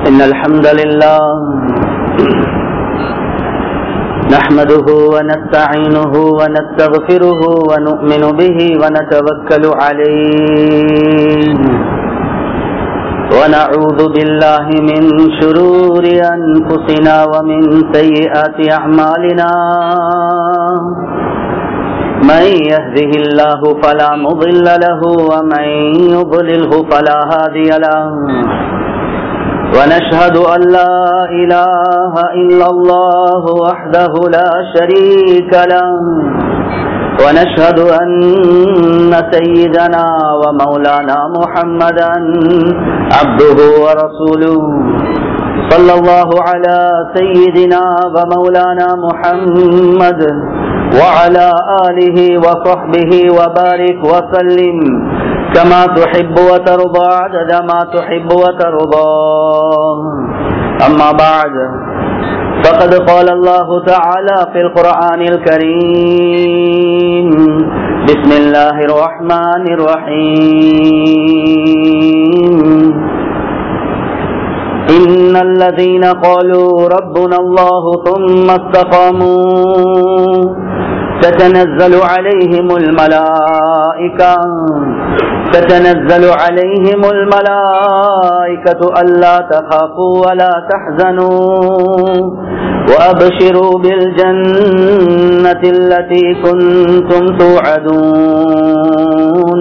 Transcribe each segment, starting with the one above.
إن الحمد لله نحمده ونستعينه ونستغفره ونؤمن به ونتوكل عليه ونعوذ بالله من شرور أنفسنا ومن سيئات أعمالنا من يهده الله فلا مضل له ومن يضلله فلا هادي له ونشهد أن لا إله إلا الله وحده لا شريك له ونشهد أن سيدنا ومولانا محمدا عبده ورسوله صلى الله على سيدنا ومولانا محمد وعلى آله وصحبه وبارك وسلم كما تحب وترضى عدد ما تحب وترضى أما بعد فقد قال الله تعالى في القرآن الكريم بسم الله الرحمن الرحيم إن الذين قالوا ربنا الله ثم استقاموا تتنزل عليهم الملائكة تتنزل عليهم الملائكة ألا تخافوا ولا تحزنوا وأبشروا بالجنة التي كنتم توعدون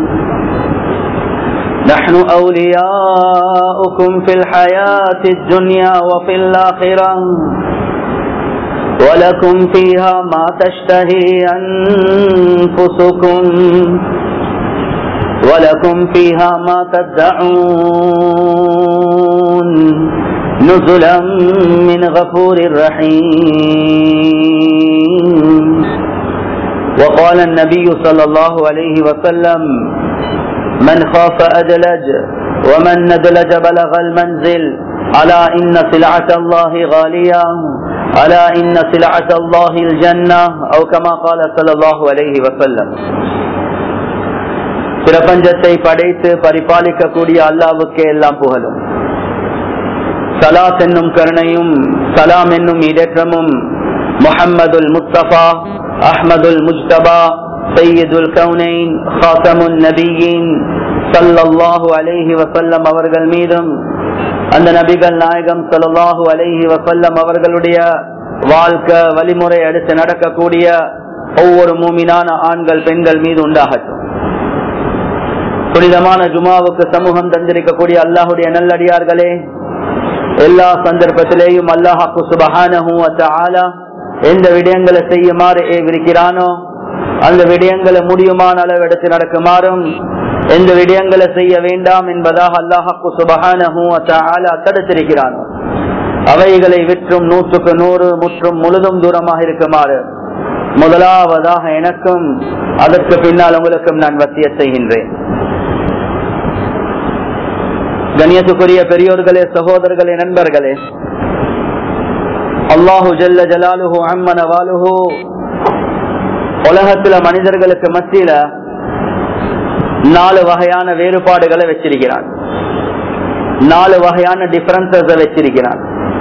نحن أولياؤكم في الحياة الدنيا وفي الآخرة ولكم فيها ما تشتهي أنفسكم ولكم فيها ما تدعون نزلا من غفور رحيم وقال النبي صلى الله عليه وسلم من خاف أدلج ومن ندلج بلغ المنزل ألا إن سلعة الله غالية ألا إن سلعة الله الجنة أو كما قال صلى الله عليه وسلم பிரபஞ்சத்தை படைத்து பரிபாலிக்கக்கூடிய அல்லாவுக்கே எல்லாம் புகழும் சலாத் என்னும் கருணையும் சலாம் என்னும் இடற்றமும் முஹம்மதுல் முஸ்தபா அஹ்மதுல் முஜ்தபா சையதுல் கவுனைன் ஹாசமுன் நபியின் சல்லல்லாஹு அலைஹி வசல்லம் அவர்கள் மீதும் அந்த நபிகள் நாயகம் சல்லாஹு அலைஹி வசல்லம் அவர்களுடைய வாழ்க்கை வழிமுறை அடுத்து நடக்கக்கூடிய ஒவ்வொரு மூமினான ஆண்கள் பெண்கள் மீது உண்டாகட்டும் புனிதமான ஜுமாவுக்கு சமூகம் தந்திருக்கக்கூடிய அல்லாஹுடைய நல்லடியார்களே எல்லா சந்தர்ப்பத்திலேயும் அல்லாஹாக்கு சுபஹானஹும் எந்த விடயங்களை செய்யுமாறு ஏவிருக்கிறானோ அந்த விடயங்களை முடியுமான அளவு எடுத்து நடக்குமாறும் எந்த விடயங்களை செய்ய வேண்டாம் என்பதாக அல்லாஹாக்கு சுபஹானஹும் தடுத்திருக்கிறானோ அவைகளை விற்றும் நூற்றுக்கு நூறு முற்றும் முழுதும் தூரமாக இருக்குமாறு முதலாவதாக எனக்கும் அதற்கு பின்னால் உங்களுக்கும் நான் வசிய செய்கின்றேன் கண்ணியத்துக்குரிய பெரியோர்களே சகோதரர்களே நண்பர்களே அல்லாஹு ஜல்ல ஜலாலுஹு அம்மன வாலுஹு உலகத்துல மனிதர்களுக்கு மத்தியில நாலு வகையான வேறுபாடுகளை வச்சிருக்கிறான் நாலு வகையான டிஃபரன்சஸ் வச்சிருக்கிறான்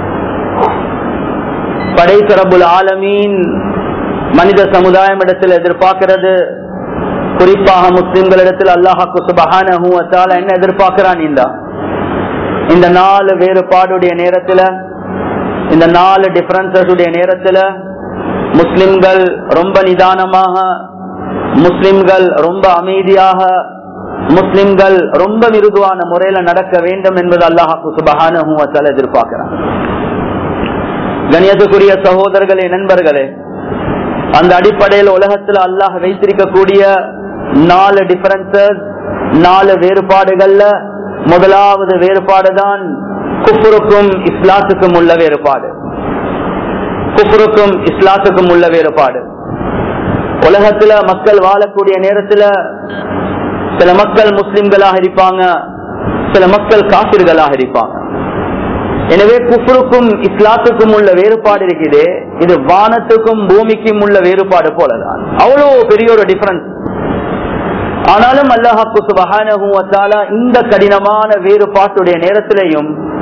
படைத்தரபுல் ஆலமீன் மனித சமுதாயம் இடத்தில் எதிர்பார்க்கிறது குறிப்பாக முஸ்லிம்களிடத்தில் அல்லாஹாக்கு சுபகான என்ன எதிர்பார்க்கிறான் இந்த இந்த நாலு வேறுபாடுடைய நேரத்துல இந்த நாலு டிஃபரன்சஸ் உடைய நேரத்துல முஸ்லிம்கள் ரொம்ப நிதானமாக முஸ்லிம்கள் ரொம்ப அமைதியாக முஸ்லிம்கள் ரொம்ப மிருதுவான முறையில நடக்க வேண்டும் என்பது அல்லாஹாக்கு சுபகான எதிர்பார்க்கிறான் கணியத்துக்குரிய சகோதரர்களே நண்பர்களே அந்த அடிப்படையில் உலகத்தில் அல்லாஹ் வைத்திருக்கக்கூடிய நாலு டிஃபரன்சஸ் நாலு வேறுபாடுகள்ல முதலாவது வேறுபாடுதான் குஃபுருக்கும் இஸ்லாத்துக்கும் உள்ள வேறுபாடு குஃபுருக்கும் இஸ்லாத்துக்கும் உள்ள வேறுபாடு உலகத்துல மக்கள் வாழக்கூடிய நேரத்துல சில மக்கள் முஸ்லிம்களாக இருப்பாங்க சில மக்கள் காசிர்களாக இருப்பாங்க எனவே குஃபருக்கும் இஸ்லாத்துக்கும் உள்ள வேறுபாடு இருக்குது இது வானத்துக்கும் பூமிக்கும் உள்ள வேறுபாடு போலதான் அவ்வளவு பெரிய ஒரு டிஃபரன்ஸ் ஆனாலும் அல்லாஹாக்கு சுபஹானஹு வ தஆலா இந்த கடினமான வேறுபாட்டுடைய நேரத்திலேயும்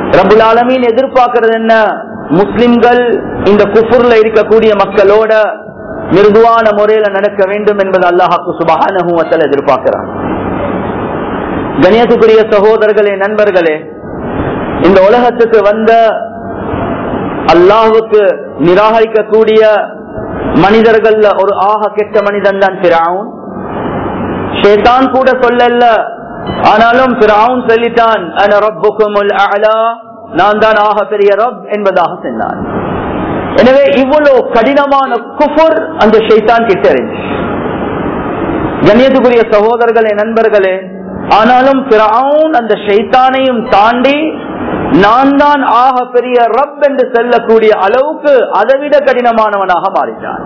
ரபுல் ஆலமீன் எதிர்பார்க்கிறது என்ன முஸ்லிம்கள் இந்த குஃபுர்ல இருக்கக்கூடிய மக்களோட மிருதுவான முறையில நடக்க வேண்டும் என்பது அல்லாஹாக்கு சுபகானத்தில் எதிர்பார்க்கிறான் கணியத்துக்குரிய சகோதரர்களே நண்பர்களே இந்த உலகத்துக்கு வந்த அல்லாஹுக்கு நிராகரிக்கக்கூடிய மனிதர்கள்ல ஒரு ஆக கெட்ட மனிதன் தான் பிராவுன் ஷேதான் கூட சொல்லல ஆனாலும் பிராவுன் சொல்லிட்டான் அன ரப்புக்குமுல் அலா நான் தான் ஆக பெரிய ரப் என்பதாக சொன்னான் எனவே இவ்வளவு கடினமான குஃபுர் அந்த ஷைத்தான் கிட்ட இருந்துச்சு கண்ணியத்துக்குரிய சகோதரர்களே நண்பர்களே ஆனாலும் பிராவுன் அந்த ஷைத்தானையும் தாண்டி நான் தான் ஆக பெரிய ரப் என்று செல்லக்கூடிய அளவுக்கு அதைவிட கடினமானவனாக மாறிட்டான்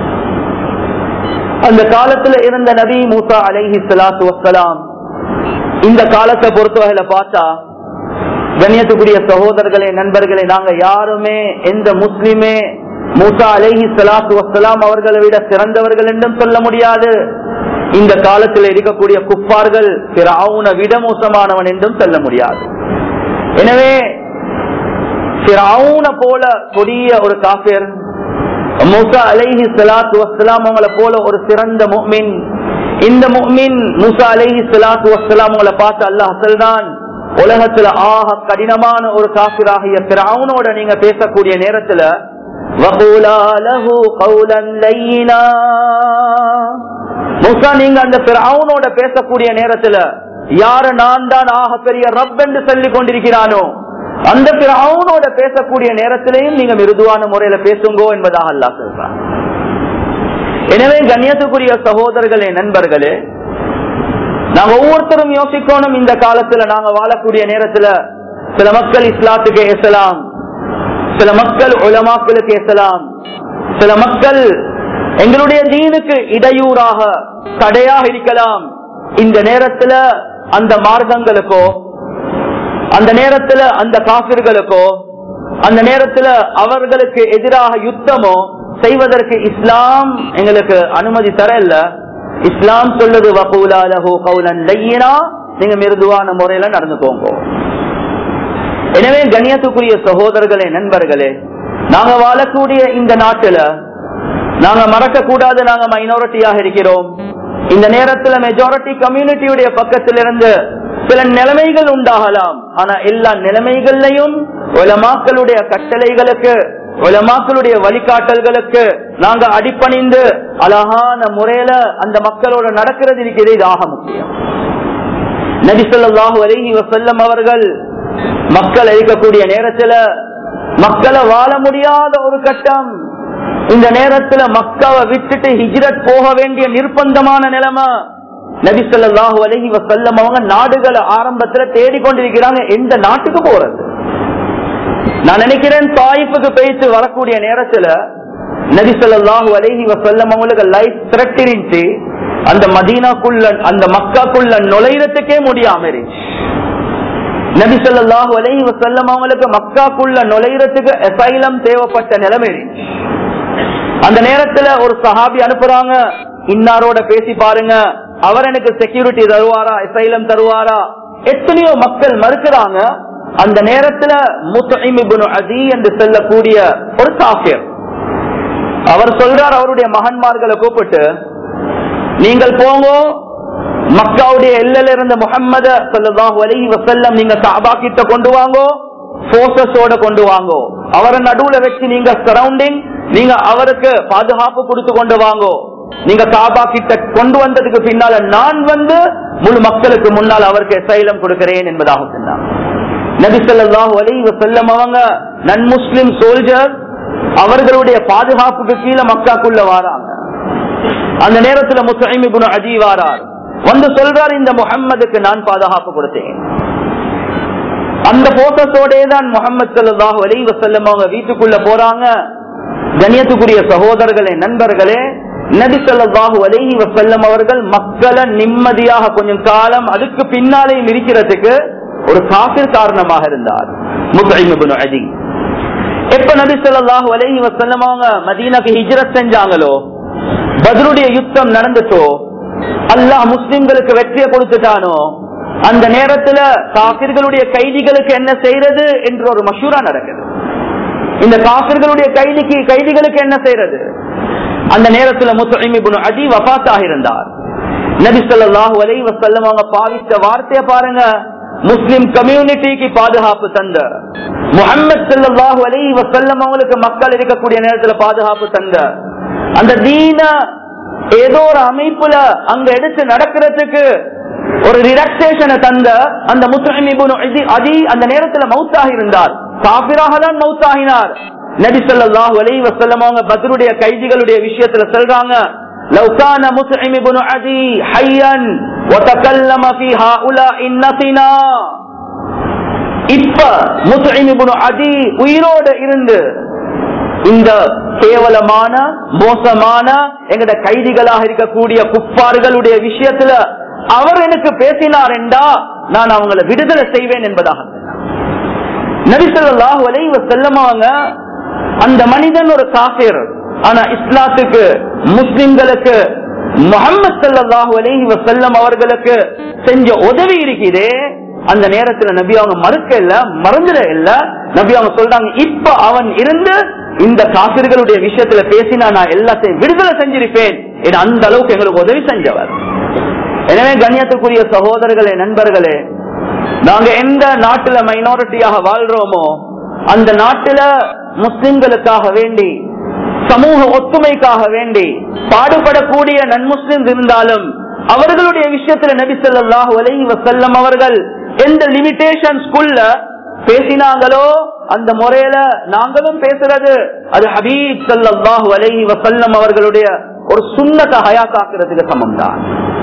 அந்த காலத்துல இருந்த நபி மூசா அலைஹி சலாத்து வசலாம் இந்த காலத்தை பொறுத்தவகையில பார்த்தா கண்ணியத்துக்குரிய சகோதரர்களே நண்பர்களே நாங்க யாருமே எந்த முஸ்லிமே மூசா அலைஹி சலாத்து வசலாம் அவர்களை விட சிறந்தவர்கள் என்றும் சொல்ல முடியாது இந்த காலத்தில் இருக்கக்கூடிய குப்பார்கள் பிராவுன விட மோசமானவன் என்றும் சொல்ல முடியாது எனவே பிராவுன போல கொடிய ஒரு காபிர் மூசா அலைஹி சலாத்து வசலாம் அவங்கள போல ஒரு சிறந்த முக்மின் இந்த முக்மின் மூசா அலைஹி சலாத்து வசலாம் அவங்கள பார்த்து அல்லாஹ் சொல்றான் உலகத்துல ஆக கடினமான ஒரு காசிராகிய பிராவுனோட நீங்க பேசக்கூடிய நேரத்துல மூசா நீங்க அந்த பிராவுனோட பேசக்கூடிய நேரத்துல யார நான் தான் ஆக பெரிய ரப் என்று சொல்லிக் கொண்டிருக்கிறானோ அந்த பிராவுனோட பேசக்கூடிய நேரத்திலையும் நீங்க மிருதுவான முறையில பேசுங்கோ என்பதாக அல்லா சொல்றான் எனவே கண்ணியத்துக்குரிய சகோதரர்களே நண்பர்களே நாங்க ஒவ்வொருத்தரும் யோசிக்கணும் இந்த காலத்துல நாங்க வாழக்கூடிய நேரத்துல சில மக்கள் இஸ்லாத்துக்கு ஏசலாம் சில மக்கள் உலமாக்களுக்கு ஏசலாம் சில மக்கள் எங்களுடைய தீனுக்கு இடையூறாக தடையாக இருக்கலாம் இந்த நேரத்துல அந்த மார்க்கங்களுக்கோ அந்த நேரத்துல அந்த காபிர்களுக்கோ அந்த நேரத்துல அவர்களுக்கு எதிராக யுத்தமோ செய்வதற்கு இஸ்லாம் எங்களுக்கு அனுமதி தர இல்ல இஸ்லாம் சொல்லுது நீங்க மிருதுவான முறையில நடந்துக்கோங்க எனவே கண்ணியத்துக்குரிய சகோதரர்களே நண்பர்களே நாங்க வாழக்கூடிய இந்த நாட்டுல நாங்க மறக்க கூடாது நாங்க மைனாரிட்டியாக இருக்கிறோம் இந்த நேரத்துல மெஜாரிட்டி கம்யூனிட்டியுடைய பக்கத்திலிருந்து சில நிலைமைகள் உண்டாகலாம் ஆனா எல்லா நிலைமைகள்லையும் உலமாக்களுடைய கட்டளைகளுக்கு உலமாக்களுடைய வழிகாட்டல்களுக்கு நாங்க அடிப்பணிந்து அழகான முறையில அந்த மக்களோட நடக்கிறது இருக்கிறது இது ஆக முக்கியம் நபிசல்லாஹு அலஹி வசல்லம் அவர்கள் மக்கள் இருக்கக்கூடிய நேரத்துல மக்களை வாழ முடியாத ஒரு கட்டம் இந்த நேரத்துல மக்காவை விட்டுட்டு ஹிஜ்ரத் போக வேண்டிய நிர்பந்தமான நிலைமை நபிசல்லாஹு அலஹி வசல்லம் அவங்க நாடுகளை ஆரம்பத்துல தேடிக்கொண்டிருக்கிறாங்க எந்த நாட்டுக்கு போறது நான் நினைக்கிறேன் தாயிப்புக்கு பேசி வரக்கூடிய நேரத்துல நபிசல்லாஹு அலஹி வசல்லம் அவங்களுக்கு லைஃப் த்ரெட் இருந்துச்சு அந்த மதீனாக்குள்ள அந்த மக்காக்குள்ள நுழைறதுக்கே முடியாம இருந்துச்சு நபிசல்லாஹு அலஹி வசல்லம் அவங்களுக்கு மக்காக்குள்ள நுழைறதுக்கு எசைலம் தேவைப்பட்ட நிலைமை இருந்துச்சு அந்த நேரத்துல ஒரு சஹாபி அனுப்புறாங்க இன்னாரோட பேசி பாருங்க அவர் எனக்கு செக்யூரிட்டி தருவாரா எசைலம் தருவாரா எத்தனையோ மக்கள் மறுக்கிறாங்க அந்த நேரத்துல முத்தமிபுனு அதி என்று சொல்லக்கூடிய ஒரு காஃபியர் அவர் சொல்றார் அவருடைய மகன்மார்களை கூப்பிட்டு நீங்கள் போங்க மக்காவுடைய எல்லையில இருந்த முகம்மத சொல்லலாம் அலஹி வசல்லம் நீங்க காபா கிட்ட கொண்டு வாங்கோ போர்சஸோட கொண்டு வாங்கோ அவரை நடுவுல வச்சு நீங்க சரௌண்டிங் நீங்க அவருக்கு பாதுகாப்பு கொடுத்து கொண்டு வாங்கோ நீங்க காபா கிட்ட கொண்டு வந்ததுக்கு பின்னால நான் வந்து முழு மக்களுக்கு முன்னால் அவருக்கு சைலம் கொடுக்கிறேன் என்பதாக சொன்னார் நபிசல்லாஹு அலி வசல்லம் அவங்க நன் முஸ்லிம் சோல்ஜர் அவர்களுடைய பாதுகாப்புக்கு கீழே மக்காக்குள்ள வாராங்க அந்த நேரத்துல முஸ்லிம் குண அஜி வாரார் வந்து சொல்றார் இந்த முகம்மதுக்கு நான் பாதுகாப்பு கொடுத்தேன் அந்த போட்டோஸோடே தான் முகமது சல்லாஹு அலி வசல்லம் அவங்க வீட்டுக்குள்ள போறாங்க கண்ணியத்துக்குரிய சகோதரர்களே நண்பர்களே நபி சொல்லாஹு அலஹி வசல்லம் அவர்கள் மக்களை நிம்மதியாக கொஞ்சம் காலம் அதுக்கு பின்னாலே இருக்கிறதுக்கு ஒரு காபிர் காரணமாக இருந்தார் முஸ்லிம் அதி எப்ப நபி சொல்லாஹு அலஹி வசல்லம் அவங்க மதீனாக்கு ஹிஜ்ரத் செஞ்சாங்களோ பத்ருடைய யுத்தம் நடந்துச்சோ அல்லாஹ் முஸ்லிம்களுக்கு வெற்றியை கொடுத்துட்டானோ அந்த நேரத்துல காபிர்களுடைய கைதிகளுக்கு என்ன செய்யறது என்று ஒரு மஷூரா நடக்குது இந்த காபிர்களுடைய கைதிக்கு கைதிகளுக்கு என்ன செய்யறது அந்த நேரத்துல முத்துஇமிபுன் அதி வபாத்தாக இருந்தார் நபி ஸல்லல்லாஹு அலைஹி வஸல்லம் அவங்க பாவித்த வார்த்தைய பாருங்க முஸ்லிம் கம்யூனிட்டிக்கு பாதுகாப்பு தந்த முஹம்மது ஸல்லல்லாஹு அலைஹி வஸல்லம் அவங்களுக்கு மக்கள் இருக்கக்கூடிய நேரத்துல பாதுகாப்பு தந்த அந்த தீன ஏதோ ஒரு அமைப்புல அங்க எடுத்து நடக்கிறதுக்கு ஒரு ரிலாக்ஸேஷனை தந்த அந்த முஸ்லிம் அதி அந்த நேரத்துல மவுத்தாக இருந்தார் காபிராக தான் மவுத்தாகினார் நபி ஸல்லல்லாஹு அலைஹி வஸல்லம் அவங்க பத்ருடைய கைதிகளுடைய விஷயத்துல சொல்றாங்க لو كان مطعم بن عدي حيا وتكلم في هؤلاء النتنا இப்ப முஸ்லிம் இப்னு அதி உயிரோடு இருந்து இந்த கேவலமான மோசமான எங்கட கைதிகளாக இருக்கக்கூடிய குப்பார்களுடைய விஷயத்துல அவர் எனக்கு பேசினார் என்றா நான் அவங்களை விடுதலை செய்வேன் என்பதாக நபிசல்லாஹு அலைவ செல்லமாங்க அந்த மனிதன் ஒரு காஃபிர் ஆனா இஸ்லாத்துக்கு முஸ்லிம்களுக்கு முகமது சல்லாஹூ அலைஹி வசல்லம் அவர்களுக்கு செஞ்ச உதவி இருக்குதே அந்த நேரத்துல நபி அவங்க மறுக்க இல்ல மறந்துட இல்ல நபி அவங்க சொல்றாங்க இப்ப அவன் இருந்து இந்த காசிர்களுடைய விஷயத்துல பேசினா நான் எல்லாத்தையும் விடுதலை செஞ்சிருப்பேன் என அந்த அளவுக்கு எங்களுக்கு உதவி செஞ்சவர் எனவே கண்ணியத்துக்குரிய சகோதரர்களே நண்பர்களே நாங்க எந்த நாட்டுல மைனாரிட்டியாக வாழ்றோமோ அந்த நாட்டுல முஸ்லிம்களுக்காக வேண்டி சமூக ஒத்துமைக்காக வேண்டி பாடுபடக்கூடிய நன்முஸ்லிம் இருந்தாலும் அவர்களுடைய விஷயத்துல நபி ஸல்லல்லாஹு அலைஹி வஸல்லம் அவர்கள் எந்த லிமிடேஷன்ஸ்குள்ள பேசினாங்களோ அந்த முறையில நாங்களும் பேசுறது அது ஹபீப் ஸல்லல்லாஹு அலைஹி வஸல்லம் அவர்களுடைய ஒரு சுண்ணத்தை ஹயாத்தாக்குறதுக்கு சமம் தான்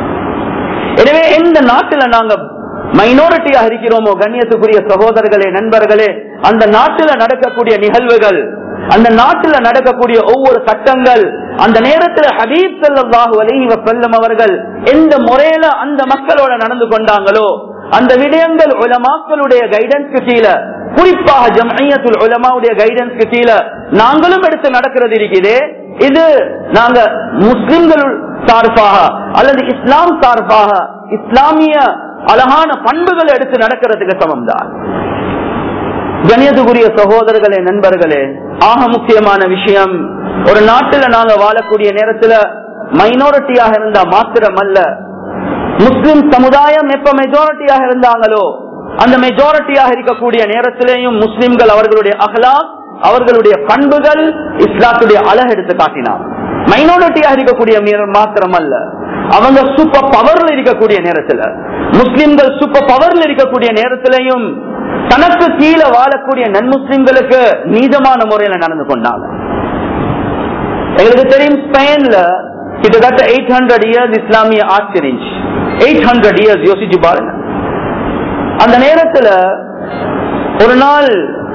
எனவே எந்த நாட்டுல நாங்க மைனாரிட்டியாக இருக்கிறோமோ கண்ணியத்துக்குரிய சகோதரர்களே நண்பர்களே அந்த நாட்டுல நடக்கக்கூடிய நிகழ்வுகள் அந்த நாட்டுல நடக்கக்கூடிய ஒவ்வொரு சட்டங்கள் அந்த நேரத்தில் ஹபீப் ஸல்லல்லாஹு அலைஹி வஸல்லம் அவர்கள் எந்த முறையில அந்த மக்களோட நடந்து கொண்டாங்களோ அந்த விடயங்கள் உலமாக்களுடைய கைடன்ஸ்க்கு கீழே குறிப்பாக ஜம்ஐயத்துல் உலமாவுடைய கைடன்ஸ்க்கு கீழே நாங்களும் எடுத்து நடக்கிறது இருக்குது இது நாங்க முஸ்லிம்கள் சார்பாக அல்லது இஸ்லாம் சார்பாக இஸ்லாமிய அழகான பண்புகள் எடுத்து நடக்கிறதுக்கு சமம் தான் கணியத்துக்குரிய சகோதரர்களே நண்பர்களே ஆக முக்கியமான விஷயம் ஒரு நாட்டுல நாங்க வாழக்கூடிய நேரத்துல மைனாரிட்டியாக இருந்தா மாத்திரம் அல்ல முஸ்லிம் சமுதாயம் எப்ப மெஜாரிட்டியாக இருந்தாங்களோ அந்த மெஜாரிட்டியாக இருக்கக்கூடிய நேரத்திலேயும் முஸ்லிம்கள் அவர்களுடைய அகலாம் அவர்களுடைய பண்புகள் இஸ்லாத்துடைய அழகு எடுத்து காட்டினார் மைனாரிட்டியாக இருக்கக்கூடிய மாத்திரம் அல்ல அவங்க சூப்பர் பவர்ல இருக்கக்கூடிய நேரத்துல முஸ்லிம்கள் சூப்பர் பவர்ல இருக்கக்கூடிய நேரத்திலையும் தனக்கு கீழே வாழக்கூடிய நன்முஸ்லிம்களுக்கு நீதமான முறையில நடந்து கொண்டாங்க எங்களுக்கு தெரியும் ஸ்பெயின்ல கிட்டத்தட்ட எயிட் ஹண்ட்ரட் இயர்ஸ் இஸ்லாமிய ஆட்சி இருந்துச்சு எயிட் ஹண்ட்ரட் இயர்ஸ் யோசிச்சு பாருங்க அந்த நேரத்துல ஒரு நாள்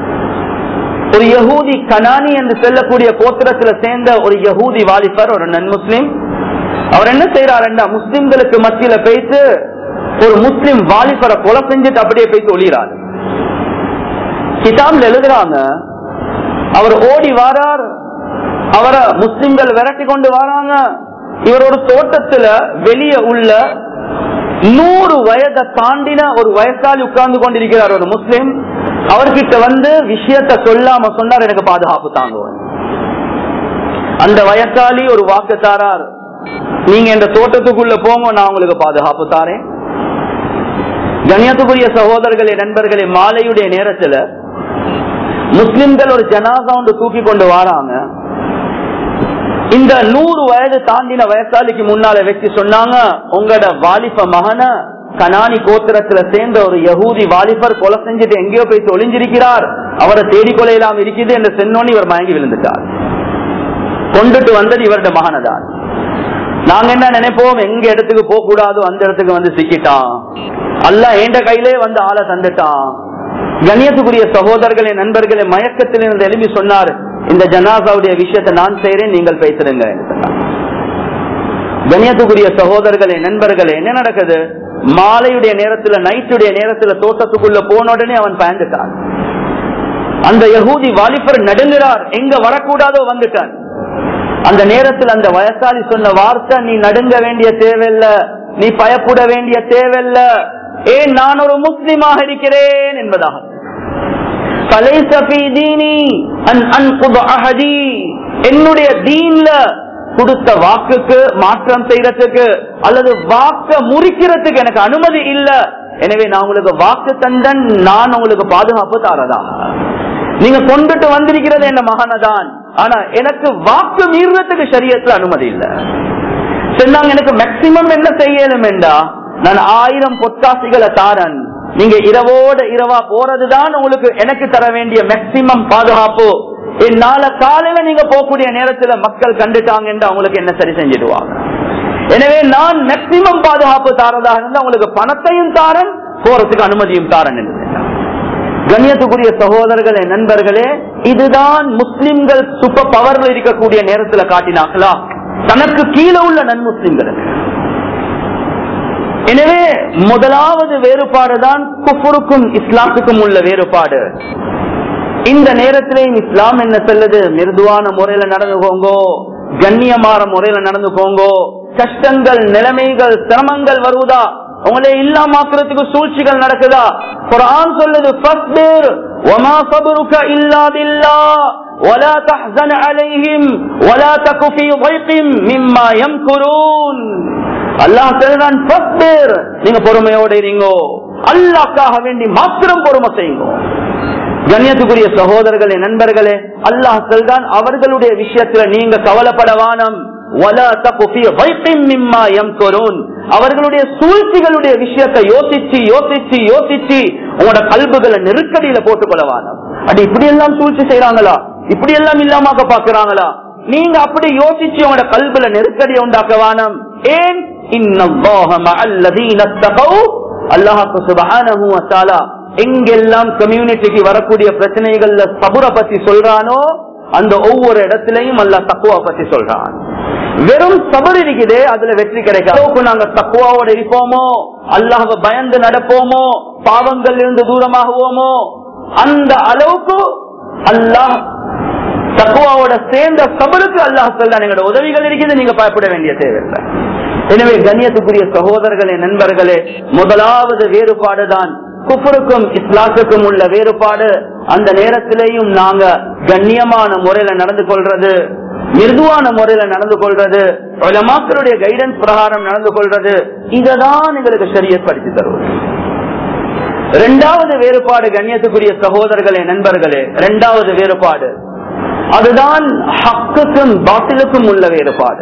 ஒரு யகூதி கனானி என்று செல்லக்கூடிய கோத்திரத்துல சேர்ந்த ஒரு யகூதி வாலிபர் ஒரு நன் முஸ்லிம் அவர் என்ன செய்யறாருன்னா முஸ்லிம்களுக்கு மத்தியில பேசி ஒரு முஸ்லிம் வாலிபரை கொலை செஞ்சுட்டு அப்படியே பேசி ஒளிகிறார் கிதாப்ல எழுதுறாங்க அவர் ஓடி வாரார் அவரை முஸ்லிம்கள் விரட்டி கொண்டு வராங்க இவர் ஒரு தோட்டத்துல வெளியே உள்ள நூறு வயதை தாண்டின ஒரு வயசாளி உட்கார்ந்து கொண்டிருக்கிறார் ஒரு முஸ்லிம் அவர்கிட்ட வந்து விஷயத்த சொல்லாம சொன்னார் எனக்கு பாதுகாப்பு தாங்குவார் அந்த வயசாளி ஒரு வாக்கு தாரார் நீங்க இந்த தோட்டத்துக்குள்ள போங்க நான் உங்களுக்கு பாதுகாப்பு தாரேன் கணியத்துக்குரிய சகோதரர்களே நண்பர்களே மாலையுடைய நேரத்துல முஸ்லிம்கள் ஒரு ஜனாசா ஒன்று தூக்கி கொண்டு வராங்க இந்த நூறு வயது தாண்டின வயசாலிக்கு முன்னால வச்சு சொன்னாங்க உங்களோட வாலிப மகன கனானி கோத்திரத்துல சேர்ந்த ஒரு யகூதி வாலிபர் கொலை செஞ்சுட்டு எங்கேயோ போய் தொழிஞ்சிருக்கிறார் அவரை தேடிக்கொலையெல்லாம் இருக்குது என்று சென்னோன்னு இவர் மயங்கி விழுந்துட்டார் கொண்டுட்டு வந்தது இவருடைய மகனதான் நாங்க என்ன நினைப்போம் எங்க இடத்துக்கு போக கூடாதோ அந்த இடத்துக்கு வந்து சிக்கிட்டான் அல்ல எந்த கையிலே வந்து ஆளை தந்துட்டான் கண்ணியத்துக்குரிய சகோதரர்களே நண்பர்களே மயக்கத்தில் இருந்து எழுப்பி சொன்னார் இந்த ஜனாசாவுடைய விஷயத்தை நான் செய்யறேன் நீங்கள் பேசுறீங்க கண்ணியத்துக்குரிய சகோதரர்களே நண்பர்களே என்ன நடக்குது மாலையுடைய நேரத்துல நைட்டுடைய நேரத்துல தோட்டத்துக்குள்ள போன உடனே அவன் பயந்துட்டான் அந்த யகூதி வாலிபர் நடுங்குறார் எங்க வரக்கூடாதோ வந்துட்டான் அந்த நேரத்தில் அந்த வயசாளி சொன்ன வார்த்தை நீ நடுங்க வேண்டிய தேவையில்ல நீ பயப்பட வேண்டிய தேவையில்ல ஏன் நான் ஒரு முஸ்லிமாக இருக்கிறேன் என்பதாக فليس في ديني أن أنقض عهدي. என்னுடைய தீன்ல கொடுத்த வாக்குக்கு மாற்றம் செய்யறதுக்கு அல்லது வாக்க முறிக்கிறதுக்கு எனக்கு அனுமதி இல்ல எனவே நான் உங்களுக்கு வாக்கு தந்தன் நான் உங்களுக்கு பாதுகாப்பு தாரதா நீங்க கொண்டுட்டு வந்திருக்கிறது என்ன மகனதான் ஆனா எனக்கு வாக்கு மீறுறதுக்கு சரியத்துல அனுமதி இல்ல சொன்னாங்க எனக்கு மேக்சிமம் என்ன செய்யணும் என்றா நான் ஆயிரம் பொத்தாசிகளை தாரன் நீங்க இரவோட இரவா போறதுதான் உங்களுக்கு எனக்கு தர வேண்டிய மேக்சிமம் பாதுகாப்பு என்னால காலையில நீங்க போகக்கூடிய நேரத்துல மக்கள் கண்டுட்டாங்க என்று அவங்களுக்கு என்ன சரி செஞ்சிடுவாங்க எனவே நான் மேக்சிமம் பாதுகாப்பு தாரதாக இருந்தா உங்களுக்கு பணத்தையும் தாரன் போறதுக்கு அனுமதியும் தாரன் என்று கண்ணியத்துக்குரிய சகோதரர்களே நண்பர்களே இதுதான் முஸ்லிம்கள் சூப்பர் பவர்ல இருக்கக்கூடிய நேரத்துல காட்டினாங்களா தனக்கு கீழே உள்ள நன்முஸ்லிம்களுக்கு எனவே முதலாவது வேறுபாடு தான் குஃபுருக்கும் இஸ்லாத்துக்கும் உள்ள வேறுபாடு இந்த நேரத்திலேயும் இஸ்லாம் என்ன சொல்லுது மிருதுவான முறையில நடந்துக்கோங்கோ கண்ணியமான முறையில நடந்துக்கோங்கோ கஷ்டங்கள் நிலைமைகள் சிரமங்கள் வருவதா உங்களே இல்லாமாக்குறதுக்கு சூழ்ச்சிகள் நடக்குதா குரான் சொல்லுது ஃபஸ்பிர் வமா சபருக இல்லா பில்லாஹ் ولا تحزن عليهم ولا تك في ضيق مما يمكرون அல்லாஹ் சொல்றான் ஃபஸ்பிர் நீங்க பொறுமையோட இருங்கோ அல்லாஹ்க்காக வேண்டி மாத்திரம் பொறுமை செய்யுங்க கண்ணியத்துக்குரிய சகோதரர்களே நண்பர்களே அல்லாஹ் சொல்றான் அவர்களுடைய விஷயத்துல நீங்க கவலைப்படவானம் அவர்களுடைய சூழ்ச்சிகளுடைய விஷயத்தை யோசிச்சு யோசிச்சு யோசிச்சு உங்களோட கல்புகளை நெருக்கடியில போட்டுக் கொள்ளவானம் அது இப்படி எல்லாம் சூழ்ச்சி செய்யறாங்களா இப்படி எல்லாம் இல்லாமக்க பாக்குறாங்களா நீங்க அப்படி யோசிச்சு உங்களோட கல்புல நெருக்கடியை உண்டாக்கவானம் ஏன் அல்லாஹாக்கு சுபஹானஹு வ தஆலா எங்கெல்லாம் கம்யூனிட்டிக்கு வரக்கூடிய பிரச்சனைகள்ல சபுர பத்தி சொல்றானோ அந்த ஒவ்வொரு இடத்திலையும் அல்ல தக்குவா பத்தி சொல்றான் வெறும் சபர் இருக்குதே அதுல வெற்றி கிடைக்காது நாங்க தக்குவாவோட இருப்போமோ அல்லாஹ பயந்து நடப்போமோ பாவங்கள் இருந்து தூரமாகுவோமோ அந்த அளவுக்கு அல்லாஹ் தக்குவாவோட சேர்ந்த சபருக்கு அல்லாஹ் சொல்றான் எங்களோட உதவிகள் இருக்குது நீங்க பயப்பட வேண்டிய தேவையில்லை எனவே கண்ணியத்துக்குரிய சகோதரர்களே நண்பர்களே முதலாவது வேறுபாடுதான் குஃபருக்கும் இஸ்லாத்துக்கும் உள்ள வேறுபாடு அந்த நேரத்திலேயும் நாங்க கண்ணியமான முறையில நடந்து கொள்றது மிருதுவான முறையில நடந்து கொள்றது மக்களுடைய கைடன்ஸ் பிரகாரம் நடந்து கொள்றது இததான் எங்களுக்கு சரியத் படித்து தருவது இரண்டாவது வேறுபாடு கண்ணியத்துக்குரிய சகோதரர்களே நண்பர்களே இரண்டாவது வேறுபாடு அதுதான் ஹக்குக்கும் பாட்டிலுக்கும் உள்ள வேறுபாடு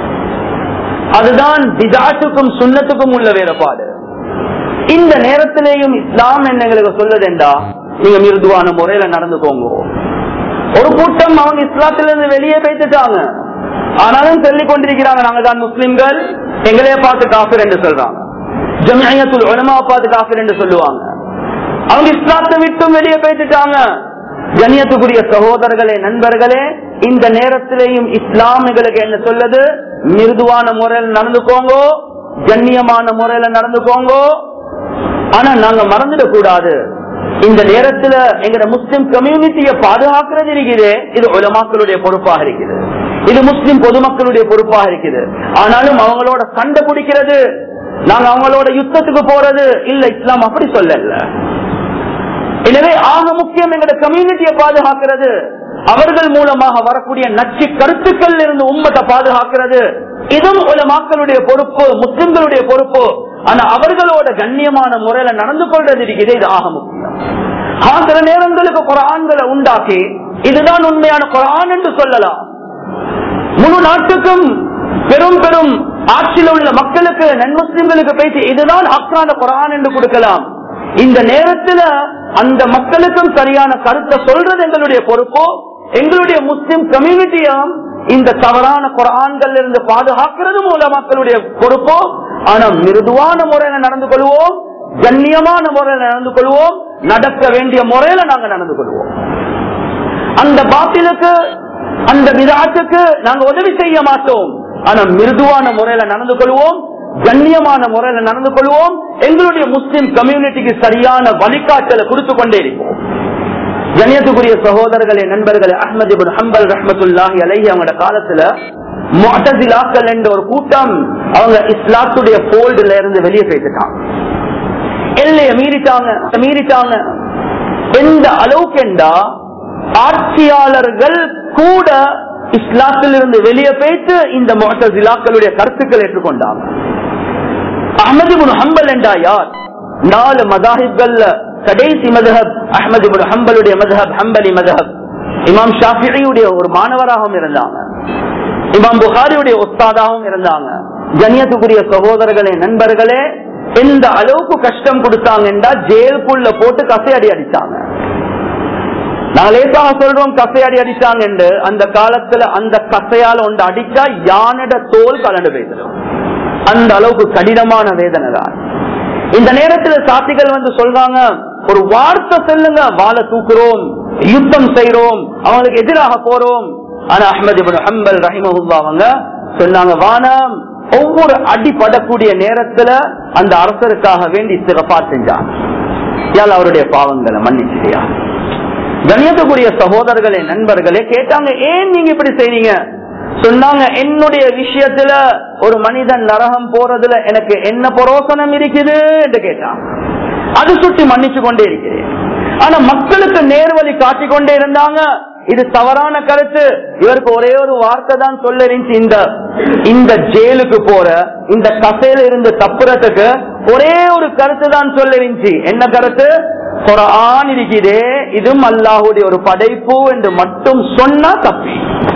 அதுதான் பிதாட்டுக்கும் சுண்ணத்துக்கும் உள்ள வேறுபாடு இந்த நேரத்திலேயும் இஸ்லாம் என்ன எங்களுக்கு சொல்லுதுண்டா நீங்க மிருதுவான முறையில நடந்துக்கோங்க ஒரு கூட்டம் அவங்க இஸ்லாத்திலிருந்து வெளியே பேசிட்டாங்க ஆனாலும் சொல்லிக் கொண்டிருக்கிறாங்க நாங்க தான் முஸ்லிம்கள் எங்களையே பார்த்து காஃபர் என்று சொல்றாங்க ஜமியத்துல் உலமா பார்த்து காஃபர் என்று சொல்லுவாங்க அவங்க இஸ்லாத்தை விட்டும் வெளியே பேசிட்டாங்க கண்ணியத்துக்குரிய சகோதரர்களே நண்பர்களே இந்த நேரத்திலேயும் இஸ்லாம் எங்களுக்கு என்ன சொல்லுது மிருதுவான முறையில் நடந்துக்கோங்க கண்ணியமான முறையில நடந்துக்கோங்க ஆனா நாங்க மறந்துடக் கூடாது இந்த நேரத்துல எங்க முஸ்லிம் கம்யூனிட்டியை பாதுகாக்கிறது இருக்குது இது உலமாக்களுடைய பொறுப்பாக இருக்குது இது முஸ்லிம் பொதுமக்களுடைய பொறுப்பாக இருக்குது ஆனாலும் அவங்களோட சண்டை பிடிக்கிறது நாங்க அவங்களோட யுத்தத்துக்கு போறது இல்ல இஸ்லாம் அப்படி சொல்லல எனவே ஆக முக்கியம் எங்களோட கம்யூனிட்டியை பாதுகாக்கிறது அவர்கள் மூலமாக வரக்கூடிய நச்சு கருத்துக்கள் இருந்து உம்மத்தை பாதுகாக்கிறது இதுவும் உல மக்களுடைய பொறுப்பு முஸ்லிம்களுடைய பொறுப்பு ஆனா அவர்களோட கண்ணியமான முறையில நடந்து கொள்றது இருக்குது இது ஆக முக்கியம் சில நேரங்களுக்கு குரான்களை உண்டாக்கி இதுதான் உண்மையான குரான் என்று சொல்லலாம் முழு நாட்டுக்கும் பெரும் பெரும் ஆட்சியில் உள்ள மக்களுக்கு நன்முஸ்லிம்களுக்கு பேசி இதுதான் ஹக்கான குரான் என்று கொடுக்கலாம் இந்த நேரத்துல அந்த மக்களுக்கும் சரியான கருத்தை சொல்றது எங்களுடைய பொறுப்போ எங்களுடைய முஸ்லிம் கம்யூனிட்டியும் இந்த தவறான குரான்கள் இருந்து பாதுகாக்கிறது மூலம் மக்களுடைய பொறுப்போ ஆனா மிருதுவான முறையில நடந்து கொள்வோம் கண்ணியமான முறையில நடந்து கொள்வோம் நடக்க வேண்டிய முறையில நாங்க நடந்து கொள்வோம் அந்த பாத்திலுக்கு அந்த விதாட்டுக்கு நாங்க உதவி செய்ய மாட்டோம் ஆனா மிருதுவான முறையில நடந்து கொள்வோம் கண்ணியமான முறையில நடந்து கொள்வோம் எங்களுடைய முஸ்லிம் கம்யூனிட்டிக்கு சரியான வழிகாட்டலை கொடுத்து கொண்டே இருப்போம் கண்ணியத்துக்குரிய சகோதரர்களே நண்பர்களே அஹமது இபின் ஹம்பல் ரஹமத்துல்லாஹி அலைஹி அவங்களோட காலத்துல முஅத்தசிலாக்கள் என்ற ஒரு கூட்டம் அவங்க இஸ்லாத்துடைய போல்டுல இருந்து வெளியே போயிட்டாங்க எல்லைய மீறிட்டாங்க மீறிட்டாங்க எந்த அளவுக்கு என்றா ஆட்சியாளர்கள் கூட இஸ்லாத்திலிருந்து வெளியே போயிட்டு இந்த முத்தசிலாக்களுடைய கருத்துக்கள் ஏற்றுக்கொண்டாங்க அஹமது முன் ஹம்பல் என்றா யார் நாலு மதாஹிப்கள்ல கடைசி மதஹப் அஹமது முன் ஹம்பலுடைய மதஹப் ஹம்பலி மதஹப் இமாம் ஷாஃபியுடைய ஒரு மாணவராகவும் இருந்தாங்க இமாம் புகாரியுடைய உஸ்தாதாகவும் இருந்தாங்க கண்ணியத்துக்குரிய சகோதரர்களே நண்பர்களே எந்த அளவுக்கு கஷ்டம் கொடுத்தாங்கன்னா ஜெயிலுக்குள்ள போட்டு கசையடி அடித்தாங்க நாங்க லேசாக சொல்றோம் கசையடி அடிச்சாங்க என்று அந்த காலத்துல அந்த கசையால ஒன்று அடிச்சா யானிட தோல் கலண்டு போயிடும் அந்த அளவுக்கு கடினமான வேதனை தான் இந்த நேரத்தில் சாத்திகள் வந்து சொல்றாங்க ஒரு வார்த்தை சொல்லுங்க வாழை தூக்குறோம் யுத்தம் செய்யறோம் அவங்களுக்கு எதிராக போறோம் ஆனா அஹமது ஹம்பல் ரஹிமஹுல்லா அவங்க சொன்னாங்க வானம் ஒவ்வொரு அடி படக்கூடிய நேரத்துல அந்த அரசருக்காக வேண்டி சிறப்பா செஞ்சாங்க யாழ் அவருடைய பாவங்களை மன்னிச்சியா கணியத்துக்குரிய சகோதரர்களே நண்பர்களே கேட்டாங்க ஏன் நீங்க இப்படி செய்றீங்க சொன்னாங்க என்னுடைய விஷயத்துல ஒரு மனிதன் நரகம் போறதுல எனக்கு என்ன புரோசனம் இருக்குது என்று கேட்டான் அது சுட்டி மன்னிச்சு கொண்டே இருக்கிறேன் ஆனா மக்களுக்கு நேர்வழி காட்டிக் கொண்டே இருந்தாங்க இது தவறான கருத்து இவருக்கு ஒரே ஒரு வார்த்தை தான் சொல்ல இருந்துச்சு இந்த இந்த ஜெயிலுக்கு போற இந்த கசையில இருந்து தப்புறதுக்கு ஒரே ஒரு கருத்து தான் சொல்ல இருந்துச்சு என்ன கருத்து குரான் இருக்குதே இதுவும் அல்லாஹுடைய ஒரு படைப்பு என்று மட்டும் சொன்னா தப்பி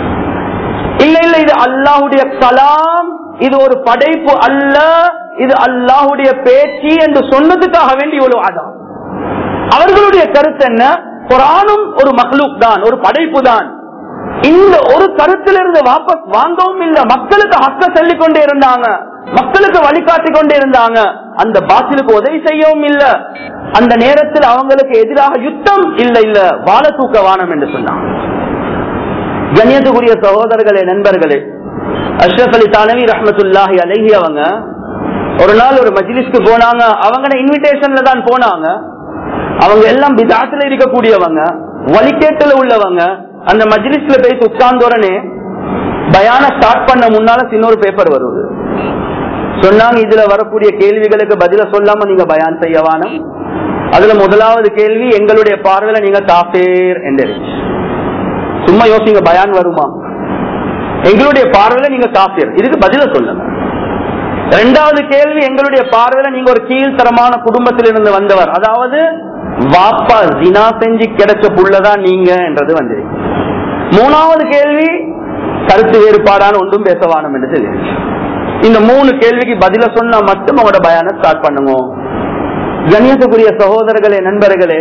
இல்ல இல்ல இது அல்லாஹுடைய கலாம் இது ஒரு படைப்பு அல்ல இது அல்லாஹுடைய பேச்சு என்று சொன்னதுக்காக வேண்டி இவ்வளவு அதான் அவர்களுடைய கருத்து என்ன குரானும் ஒரு மக்லூக் தான் ஒரு படைப்பு தான் இந்த ஒரு கருத்திலிருந்து வாபஸ் வாங்கவும் இல்ல மக்களுக்கு ஹக்க சொல்லிக் கொண்டே இருந்தாங்க மக்களுக்கு வழிகாட்டி கொண்டே இருந்தாங்க அந்த பாசிலுக்கு உதவி செய்யவும் இல்ல அந்த நேரத்தில் அவங்களுக்கு எதிராக யுத்தம் இல்ல இல்ல வாழ தூக்க வானம் என்று சொன்னாங்க கண்ணியத்துக்குரிய சகோதரர்களே நண்பர்களே அஷ்ரப் அலி தானவி ரஹமத்துல்லாஹி அலஹி அவங்க ஒரு நாள் ஒரு மஜ்லிஸ்க்கு போனாங்க அவங்க இன்விடேஷன்ல தான் போனாங்க அவங்க எல்லாம் பிதாத்துல இருக்கக்கூடியவங்க வழிகேட்டுல உள்ளவங்க அந்த மஜ்லிஸ்ல போய் உட்கார்ந்த உடனே பயான ஸ்டார்ட் பண்ண முன்னால இன்னொரு பேப்பர் வருது சொன்னாங்க இதுல வரக்கூடிய கேள்விகளுக்கு பதில சொல்லாம நீங்க பயான் செய்யவானம் அதுல முதலாவது கேள்வி எங்களுடைய பார்வையில நீங்க காஃபேர் என்று சும்மா யோசிங்க பயான் வருமா எங்களுடைய பார்வையில நீங்க காஃபீர் இதுக்கு பதில சொல்லுங்க இரண்டாவது கேள்வி எங்களுடைய பார்வையில நீங்க ஒரு கீழ்த்தரமான குடும்பத்திலிருந்து வந்தவர் அதாவது வாப்பா ஜினா செஞ்சு கிடைச்ச புள்ளதான் நீங்க என்றது வந்திருக்கு மூணாவது கேள்வி கருத்து வேறுபாடான ஒன்றும் பேசவானம் என்று சொல்லி இந்த மூணு கேள்விக்கு பதில சொன்னா மட்டும் உங்களோட பயான ஸ்டார்ட் பண்ணுங்க கணியத்துக்குரிய சகோதரர்களே நண்பர்களே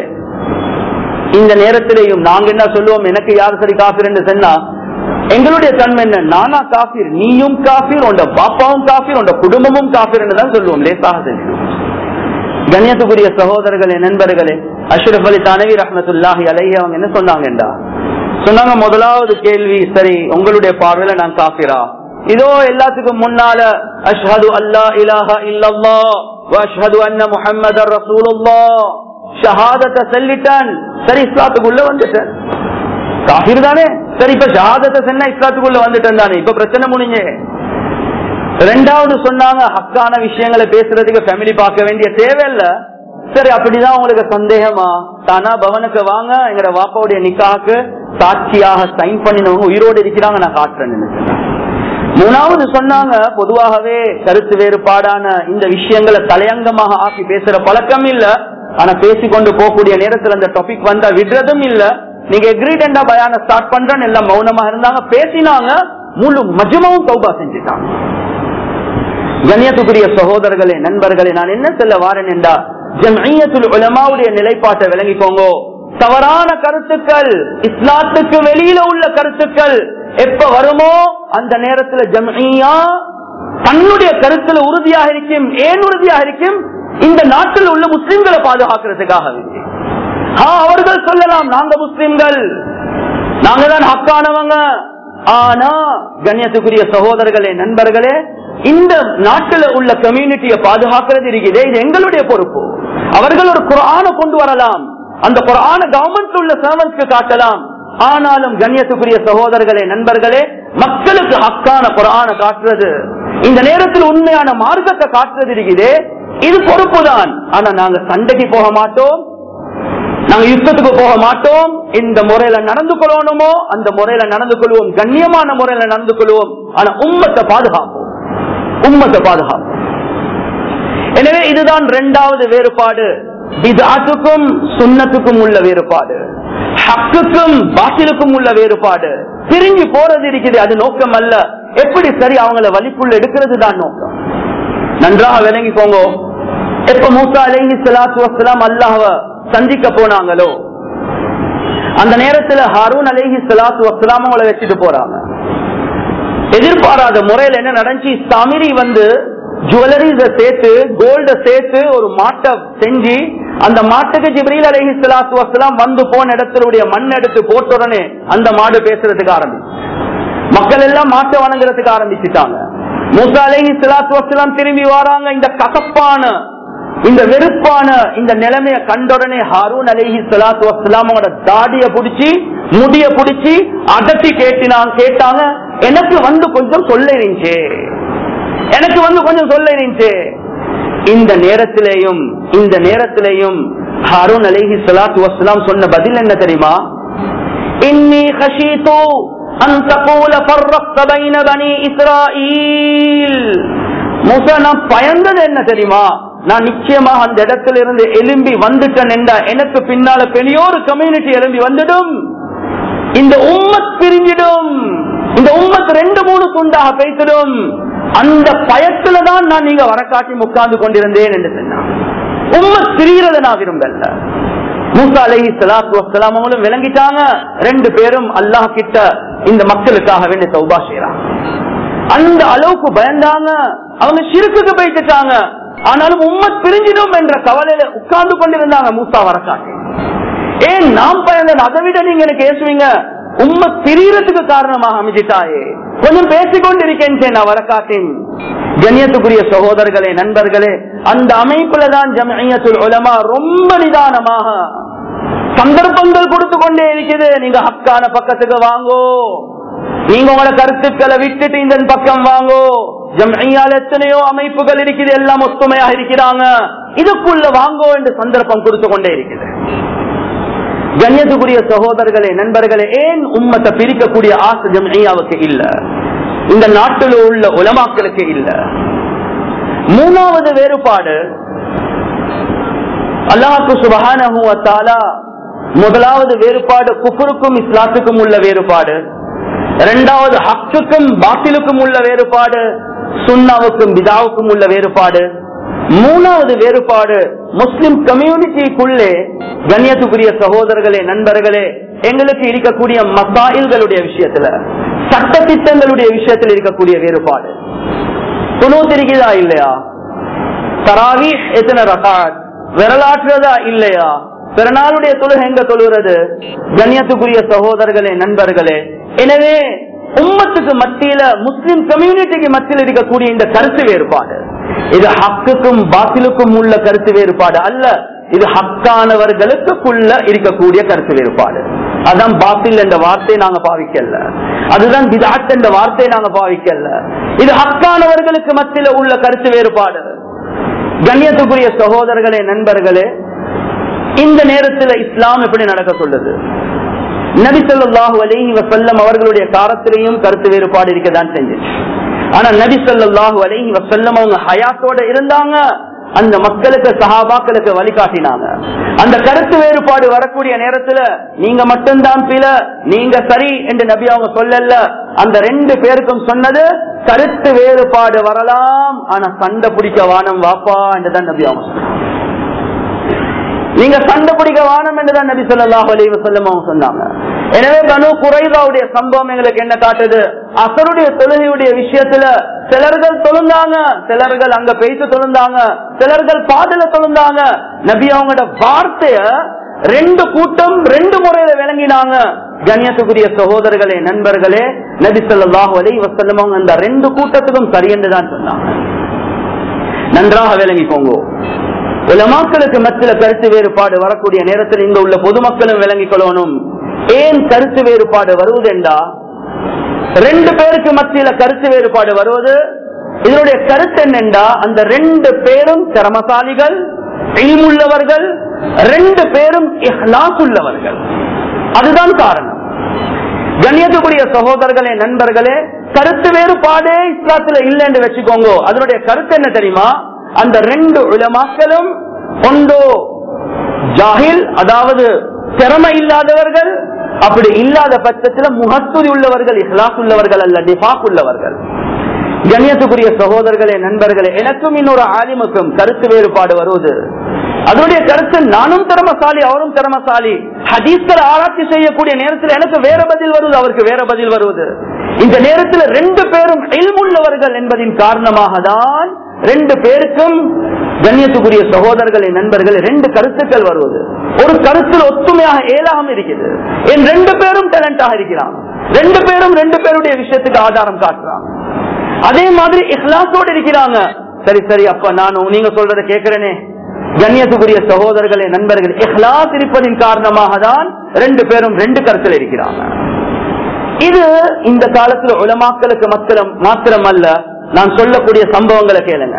இந்த நேரத்திலேயும் நாங்க என்ன சொல்லுவோம் எனக்கு யார் சரி காஃபிர் என்று சொன்னா எங்களுடைய தன்மை என்ன நானா காஃபிர் நீயும் காஃபிர் உண்ட பாப்பாவும் காஃபிர் உண்ட குடும்பமும் காஃபிர் என்று தான் சொல்லுவோம் லேசாக செஞ்சுடுவோம் கண்ணியத்துக்குரிய சகோதரர்களே நண்பர்களே அஷ்ரப் அலி தனவி ரஹமத்துல்லாஹி அலைஹி அவங்க என்ன சொன்னாங்கடா சொன்னாங்க முதலாவது கேள்வி சரி உங்களுடைய பார்வையில நான் காஃபிரா இதோ எல்லாத்துக்கும் முன்னால அஷ்ஹது அல்லா இலாஹ இல்லல்லா அஷ்ஹது அன்ன முஹம்மதர் ரசூலுல்லாஹ் ஷஹாதத்தை சொல்லிட்டான் சரி இஸ்லாத்துக்குள்ள வந்துட்டேன் காஃபிர் தானே சரி இப்ப ஷஹாதத்தை சொன்ன இஸ்லாத்துக்குள்ள வந்துட்டேன் தானே இப்ப பிரச்சனை முடிஞ்சே ரெண்டாவது சொன்னாங்க ஹக்கான விஷயங்களை பேசுறதுக்கு ஃபேமிலி பார்க்க வேண்டிய தேவையில்ல சரி அப்படிதான் உங்களுக்கு சந்தேகமா தானா பவனுக்கு வாங்க எங்கட வாப்பாவுடைய நிக்காக்கு சாட்சியாக சைன் பண்ணினவங்க உயிரோடு இருக்கிறாங்க நான் காட்டுறேன்னு மூணாவது சொன்னாங்க பொதுவாகவே கருத்து வேறுபாடான இந்த விஷயங்களை தலையங்கமாக ஆக்கி பேசுற பழக்கம் இல்ல ஆனா பேசிக்கொண்டு போகக்கூடிய நேரத்துல அந்த டாபிக் வந்தா விடுறதும் இல்ல நீங்க எக்ரிடெண்டா பயான ஸ்டார்ட் பண்றேன்னு எல்லாம் மௌனமா இருந்தாங்க பேசினாங்க முழு மஜமாவும் தௌபா செஞ்சுட்டாங்க கண்ணியத்துக்குரிய சகோதரர்களே நண்பர்களே நான் என்ன சொல்ல வாரேன் என்றா ஜம்ஐயத்துல் உலமாவுடைய நிலைப்பாட்டை விளங்கிக்கோங்க தவறான கருத்துக்கள் இஸ்லாத்துக்கு வெளியில உள்ள கருத்துக்கள் எப்ப வருமோ அந்த நேரத்துல ஜம்ஐயா தன்னுடைய கருத்துல உறுதியாக இருக்கும் ஏன் உறுதியாக இருக்கும் இந்த நாட்டில் உள்ள முஸ்லிம்களை பாதுகாக்கிறதுக்காக அவர்கள் சொல்லலாம் நாங்க முஸ்லிம்கள் நாங்க தான் ஹக்கானவங்க ஆனா கண்ணியத்துக்குரிய சகோதரர்களே நண்பர்களே இந்த நாட்டில் உள்ள கம்யூனிட்டியை பாதுகாக்கிறது இருக்குது இது எங்களுடைய பொறுப்பு அவர்கள் ஒரு குரான கொண்டு வரலாம் அந்த குரான கவர்மெண்ட் உள்ள சர்வன்ஸ்க்கு காட்டலாம் ஆனாலும் கண்ணியத்துக்குரிய சகோதரர்களே நண்பர்களே மக்களுக்கு ஹக்கான குரான காட்டுறது இந்த நேரத்தில் உண்மையான மார்க்கத்தை காட்டுறது இருக்குது இது பொறுப்பு தான் ஆனா நாங்க சண்டைக்கு போக மாட்டோம் நாங்க யுத்தத்துக்கு போக மாட்டோம் இந்த முறையில நடந்து கொள்ளணுமோ அந்த முறையில நடந்து கொள்வோம் கண்ணியமான முறையில நடந்து கொள்வோம் ஆனா உம்மத்தை பாதுகாப்போம் உம்மத்தை பாதுகாப்போம் எனவே இதுதான் இரண்டாவது வேறுபாடு பிதாத்துக்கும் சுண்ணத்துக்கும் உள்ள வேறுபாடு ஹக்குக்கும் பாத்திலுக்கும் உள்ள வேறுபாடு பிரிஞ்சு போறது இருக்குது அது நோக்கம் அல்ல எப்படி சரி அவங்கள வலிக்குள்ள எடுக்கிறது தான் நோக்கம் நன்றாக விளங்கிக்கோங்க எப்ப மூசா அலைஹி ஸலாத்து வஸ்ஸலாம் அல்லாஹ்வ சந்திக்க போனாங்களோ அந்த நேரத்துல ஹாரூன் அலைஹி ஸலாத்து வஸ்ஸலாம் அவங்கள வச்சுட்டு போறாங்க எதிர்பாராத முறையில் என்ன நடந்துச்சு தமிரி வந்து ஜுவல்லரிஸ சேர்த்து கோல்ட சேர்த்து ஒரு மாட்டை செஞ்சு அந்த மாட்டுக்கு ஜிப்ரீல் அலைஹி ஸலாத்து வஸ்ஸலாம் வந்து போன இடத்தினுடைய மண் எடுத்து போட்ட உடனே அந்த மாடு பேசுறதுக்கு ஆரம்பிச்சு மக்கள் எல்லாம் மாட்டை வணங்குறதுக்கு ஆரம்பிச்சுட்டாங்க மூசா அலைஹி ஸலாத்து வஸ்ஸலாம் திரும்பி வராங்க இந்த கசப்பான இந்த வெறுப்பான இந்த நிலைமைய கண்டுடனே ஹாரூன் அலைஹி ஸலாத்து வஸ்ஸலாம் அவங்களோட தாடிய புடிச்சு முடிய புடிச்சு அதட்டி கேட்டினாங்க கேட்டாங்க எனக்கு வந்து கொஞ்சம் சொல்ல இருந்துச்சு எனக்கு வந்து கொஞ்சம் சொல்ல இருந்துச்சு இந்த நேரத்திலேயும் இந்த நேரத்திலேயும் ஹாரூன் அலைஹி ஸலாத்து வஸ்ஸலாம் சொன்ன பதில் என்ன தெரியுமா இன்னி خشيت أن تقول فرقت بين بني إسرائيل மூசா நான் பயந்தது என்ன தெரியுமா நான் நிச்சயமாக அந்த இடத்துல இருந்து எலும்பி வந்துட்டேன் என்றா எனக்கு பின்னால பெரியோரு கம்யூனிட்டி எலும்பி வந்துடும் இந்த உம்மத் பிரிஞ்சிடும் இந்த உம்மத் ரெண்டு மூணு துண்டாக பேசிடும் அந்த பயத்துல தான் நான் நீங்க வரக்காட்டி உட்கார்ந்து கொண்டிருந்தேன் என்று சொன்னான் உம்மத் பிரிகிறத நான் விரும்பல மூசா அலஹி சலாத்து வசலாம் அவங்களும் விளங்கிட்டாங்க ரெண்டு பேரும் அல்லாஹ் கிட்ட இந்த மக்களுக்காக வேண்டிய சௌபா செய்யறாங்க அந்த அளவுக்கு பயந்தாங்க அவங்க சிறுக்குக்கு போயிட்டுட்டாங்க ஆனாலும் உம்மத் பிரிஞ்சிடும் என்ற கவலையில உட்கார்ந்து கொண்டிருந்தாங்க மூசா வரக்காட்டி ஏன் நாம் பயந்தேன் அதை விட நீங்க எனக்கு ஏசுவீங்க உம்ம பிரியறதுக்கு காரணமாக அமைஞ்சிட்டாயே கொஞ்சம் பேசிக்கொண்டிருக்கேன் நான் வரக்காட்டேன் கண்ணியத்துக்குரிய சகோதரர்களே நண்பர்களே அந்த அமைப்புல தான் ஜமியத்துல் உலமா ரொம்ப நிதானமாக சந்தர்ப்பங்கள் கொடுத்து கொண்டே இருக்குது நீங்க ஹக்கான பக்கத்துக்கு வாங்கோ நீங்க உங்களோட கருத்துக்களை விட்டுட்டு இந்த பக்கம் வாங்கோ ஜம்ஐயால் எத்தனையோ அமைப்புகள் இருக்குது எல்லாம் ஒத்துமையாக இருக்கிறாங்க இதுக்குள்ள வாங்கோ என்று சந்தர்ப்பம் கொடுத்து கொண்டே இருக்குது கண்ணியத்துக்குரிய சகோதரர்களே நண்பர்களே ஏன் உம்மத்தை பிரிக்கக்கூடிய ஆசை ஜம்ஐயாவுக்கு இல்ல இந்த நாட்டில் உள்ள உலமாக்களுக்கு இல்ல மூணாவது வேறுபாடு அல்லாஹு சுபஹான முதலாவது வேறுபாடு குஃபருக்கும் இஸ்லாத்துக்கும் உள்ள வேறுபாடு இரண்டாவது ஹக்குக்கும் பாத்திலுக்கும் உள்ள வேறுபாடு சுண்ணாவுக்கும் பிதாவுக்கும் உள்ள வேறுபாடு மூணாவது வேறுபாடு முஸ்லிம் கம்யூனிட்டிக்குள்ளே கண்ணியத்துக்குரிய சகோதரர்களே நண்பர்களே எங்களுக்கு இருக்கக்கூடிய மசாயில்களுடைய விஷயத்துல சட்ட திட்டங்களுடைய விஷயத்தில் இருக்கக்கூடிய வேறுபாடு துணூத்து இருக்குதா இல்லையா தராவி எத்தனை ரகாத் விரலாற்றுறதா இல்லையா பிறநாளுடைய தொழுகை எங்க தொழுகிறது கண்ணியத்துக்குரிய சகோதரர்களே நண்பர்களே எனவே உம்மத்துக்கு மத்தியில முஸ்லிம் கம்யூனிட்டிக்கு மத்தியில் இருக்கக்கூடிய இந்த கருத்து வேறுபாடு இது ஹக்குக்கும் பாத்திலுக்கும் உள்ள கருத்து வேறுபாடு அல்ல இது ஹக்கானவர்களுக்குள்ள இருக்கக்கூடிய கருத்து வேறுபாடு அதான் பாத்தில் என்ற வார்த்தையை நாங்க பாவிக்கல அதுதான் பிதாத் என்ற வார்த்தையை நாங்க பாவிக்கல இது ஹக்கானவர்களுக்கு மத்தியில உள்ள கருத்து வேறுபாடு கண்ணியத்துக்குரிய சகோதரர்களே நண்பர்களே இந்த நேரத்தில் இஸ்லாம் எப்படி நடக்க சொல்லுது நபி சொல்லாஹு அலஹி வசல்லம் அவர்களுடைய காலத்திலையும் கருத்து வேறுபாடு இருக்கதான் செஞ்சிச்சு ஆனா நபி சொல்லாஹு அலஹி வசல்லம் அவங்க ஹயாத்தோட இருந்தாங்க அந்த மக்களுக்கு சஹாபாக்களுக்கு வழிகாட்டினாங்க அந்த கருத்து வேறுபாடு வரக்கூடிய நேரத்துல நீங்க மட்டும்தான் பில நீங்க சரி என்று நபி அவங்க சொல்லல அந்த ரெண்டு பேருக்கும் சொன்னது கருத்து வேறுபாடு வரலாம் ஆனா சண்டை பிடிக்க வானம் வாப்பா என்றுதான் நபி அவங்க சொன்னாங்க நீங்க சண்டை பிடிக்க வானம் என்றுதான் நபி சொல்லாஹ் அலி வசல்லம் அவங்க சொன்னாங்க எனவே பனு குறைதாவுடைய சம்பவம் எங்களுக்கு என்ன காட்டுது அசருடைய தொழுகையுடைய விஷயத்துல சிலர்கள் தொழுந்தாங்க சிலர்கள் அங்க பேசி தொழுந்தாங்க சிலர்கள் பாடல தொழுந்தாங்க நபி அவங்களோட வார்த்தைய ரெண்டு கூட்டம் ரெண்டு முறையில விளங்கினாங்க கண்ணியத்துக்குரிய சகோதரர்களே நண்பர்களே நபி சொல்லாஹு அலி வசல்லம் அவங்க அந்த ரெண்டு கூட்டத்துக்கும் சரி என்றுதான் சொன்னாங்க நன்றாக விளங்கிக்கோங்க உலமாக்களுக்கு மத்தியில கருத்து வேறுபாடு வரக்கூடிய நேரத்தில் இங்க உள்ள பொதுமக்களும் விளங்கிக் கொள்ளணும் ஏன் கருத்து வேறுபாடு வருவது என்றா ரெண்டு பேருக்கு மத்தியில கருத்து வேறுபாடு வருவது இதனுடைய கருத்து என்னென்றா அந்த ரெண்டு பேரும் திறமசாலிகள் இல்முள்ளவர்கள் ரெண்டு பேரும் இஹ்லாஸ் உள்ளவர்கள் அதுதான் காரணம் கண்ணியத்துக்குரிய சகோதரர்களே நண்பர்களே கருத்து வேறுபாடே இஸ்லாத்துல இல்லைன்னு வச்சுக்கோங்க அதனுடைய கருத்து என்ன தெரியுமா அந்த ரெண்டு உலமாக்களும் ஒன்றோ ஜாகில் அதாவது திறமை இல்லாதவர்கள் அப்படி இல்லாத பட்சத்துல முகத்துரி உள்ளவர்கள் இஹ்லாஸ் உள்ளவர்கள் அல்ல நிஃபாக் உள்ளவர்கள் கண்ணியத்துக்குரிய சகோதரர்களே நண்பர்களே எனக்கும் இன்னொரு ஆலிமுக்கும் கருத்து வேறுபாடு வருவது அதனுடைய கருத்து நானும் திறமசாலி அவரும் திறமசாலி ஹதீஸ்கள் ஆராய்ச்சி செய்யக்கூடிய நேரத்தில் எனக்கு வேற பதில் வருவது அவருக்கு வேற பதில் வருவது இந்த நேரத்தில் ரெண்டு பேரும் இல்முள்ளவர்கள் என்பதின் காரணமாக தான் ரெண்டு பேருக்கும் கண்ணியத்துக்குரிய சகோதரர்களே நண்பர்கள் ரெண்டு கருத்துக்கள் வருவது ஒரு கருத்தில் ஒத்துமையாக ஏலாகம் இருக்குது என் ரெண்டு பேரும் டேலண்டாக இருக்கிறான் ரெண்டு பேரும் ரெண்டு பேருடைய விஷயத்துக்கு ஆதாரம் காட்டுறான் அதே மாதிரி இஹ்லாசோடு இருக்கிறாங்க சரி சரி அப்ப நானும் நீங்க சொல்றதை கேட்கிறேனே கண்ணியத்துக்குரிய சகோதரர்களே நண்பர்கள் இஹ்லாஸ் இருப்பதின் காரணமாக தான் ரெண்டு பேரும் ரெண்டு கருத்தில் இருக்கிறாங்க இது இந்த காலத்துல உலமாக்களுக்கு மாத்திரம் மாத்திரம் அல்ல நான் சொல்லக்கூடிய சம்பவங்களை கேளுங்க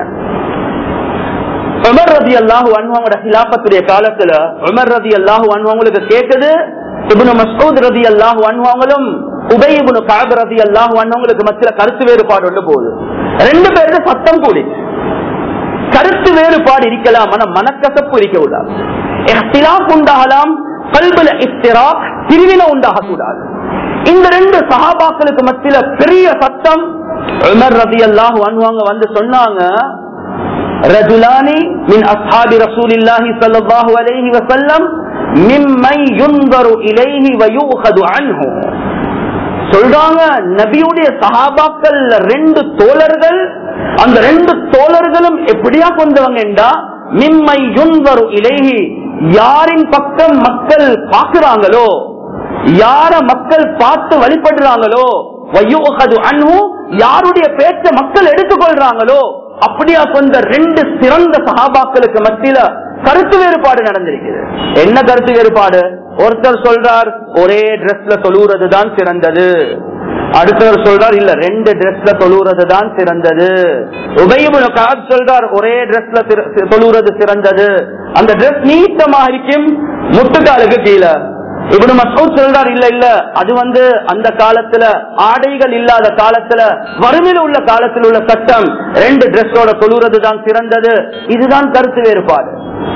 உமர் ரதி அல்லாஹு அன்வாங்களோட ஹிலாபத்துடைய காலத்துல உமர் ரதி அல்லாஹு அன்வாங்களுக்கு கேட்டது இபுனு மசூத் ரதி அல்லாஹு அன்வாங்களும் உபய் இபுனு காப் ரதி அல்லாஹு அன்வாங்களுக்கு மத்தியில கருத்து வேறுபாடு ஒன்று போகுது ரெண்டு பேருக்கு சத்தம் கூடி கருத்து வேறுபாடு இருக்கலாம் ஆனா மனக்கசப்பு இருக்க கூடாது இஹ்திலாஃப் உண்டாகலாம் கல்புல இஃப்திரா பிரிவினை உண்டாக கூடாது இந்த ரெண்டு சஹாபாக்களுக்கு மத்தியில பெரிய சத்தம் உமர் ரதி அல்லாஹு அன்வாங்க வந்து சொன்னாங்க رجلان من أصحاب رسول الله صلى الله عليه وسلم ممن ينظر إليه ويؤخذ عنه சொல்றாங்க நபியுடைய சஹாபாக்கள் ரெண்டு தோழர்கள் அந்த ரெண்டு தோழர்களும் எப்படியா கொண்டவங்க என்றா மிம்மை யுன்வரு இலேஹி யாரின் பக்கம் மக்கள் பார்க்கிறாங்களோ யார மக்கள் பார்த்து வழிபடுறாங்களோ வயூஹது அன்ஹு யாருடைய பேச்ச மக்கள் எடுத்துக்கொள்றாங்களோ அப்படியா கொண்ட ரெண்டு சிறந்த சகாபாக்களுக்கு மத்தியில கருத்து வேறுபாடு நடந்திருக்குது என்ன கருத்து வேறுபாடு ஒருத்தர் சொல்றார் ஒரே டிரெஸ்ல தொழுறது தான் சிறந்தது அடுத்தவர் சொல்றார் இல்ல ரெண்டு டிரெஸ்ல தொழுறது தான் சிறந்தது உபயமுன காப் சொல்றார் ஒரே டிரெஸ்ல தொழுறது சிறந்தது அந்த டிரெஸ் நீட்டமா இருக்கும் முட்டுக்காலுக்கு கீழே இவனு மசூத் சொல்றார் இல்ல இல்ல அது வந்து அந்த காலத்துல ஆடைகள் இல்லாத காலத்துல வறுமையில் உள்ள காலத்தில் உள்ள சட்டம் ரெண்டு டிரெஸ்ஸோட தொழுறது தான் சிறந்தது இதுதான் கருத்து வேறுபாடு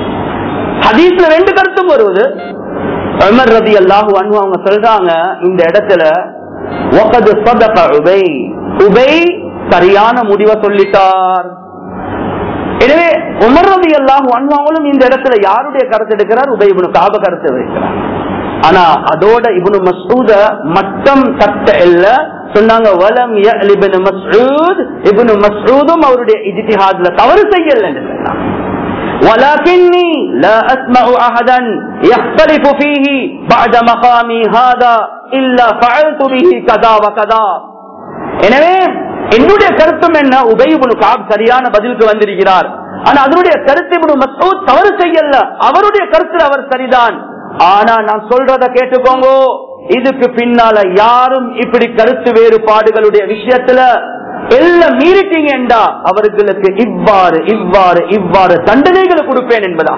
ஹதீஸ்ல ரெண்டு கருத்தும் வருவது உமர் ரதி அல்லாஹு அன்பு அவங்க சொல்றாங்க இந்த இடத்துல ஒகது சதக உபை உபை சரியான முடிவை சொல்லிட்டார் எனவே உமர் ரதி அல்லாஹு அன்வாங்களும் இந்த இடத்துல யாருடைய கருத்து எடுக்கிறார் உபை இவனு காப கருத்து வைக்கிறார் ஆனா அதோட இவனு மசூத மட்டம் தட்ட இல்ல சொன்னாங்க வலம் இப்னு மஸ்ஊத் இப்னு மஸ்ஊதும் அவருடைய இஜ்திஹாத்ல தவறு செய்யல என்று சொன்னாங்க ولكني لا أسمع أحدا يختلف فيه بعد مقامي هذا إلا فعلت به كذا وكذا எனவே என்னுடைய கருத்தும் என்ன உபயுபுனு காப் சரியான பதிலுக்கு வந்திருக்கிறார் ஆனா அதனுடைய கருத்து மசூத் தவறு செய்யல அவருடைய கருத்து அவர் சரிதான் ஆனா நான் சொல்றத கேட்டுக்கோங்க இதுக்கு பின்னால யாரும் இப்படி கருத்து வேறுபாடுகளுடைய விஷயத்துல எல்லாம் மீறிட்டீங்கடா அவர்களுக்கு இவ்வாறு இவ்வாறு இவ்வாறு தண்டனைகளை கொடுப்பேன் என்பதா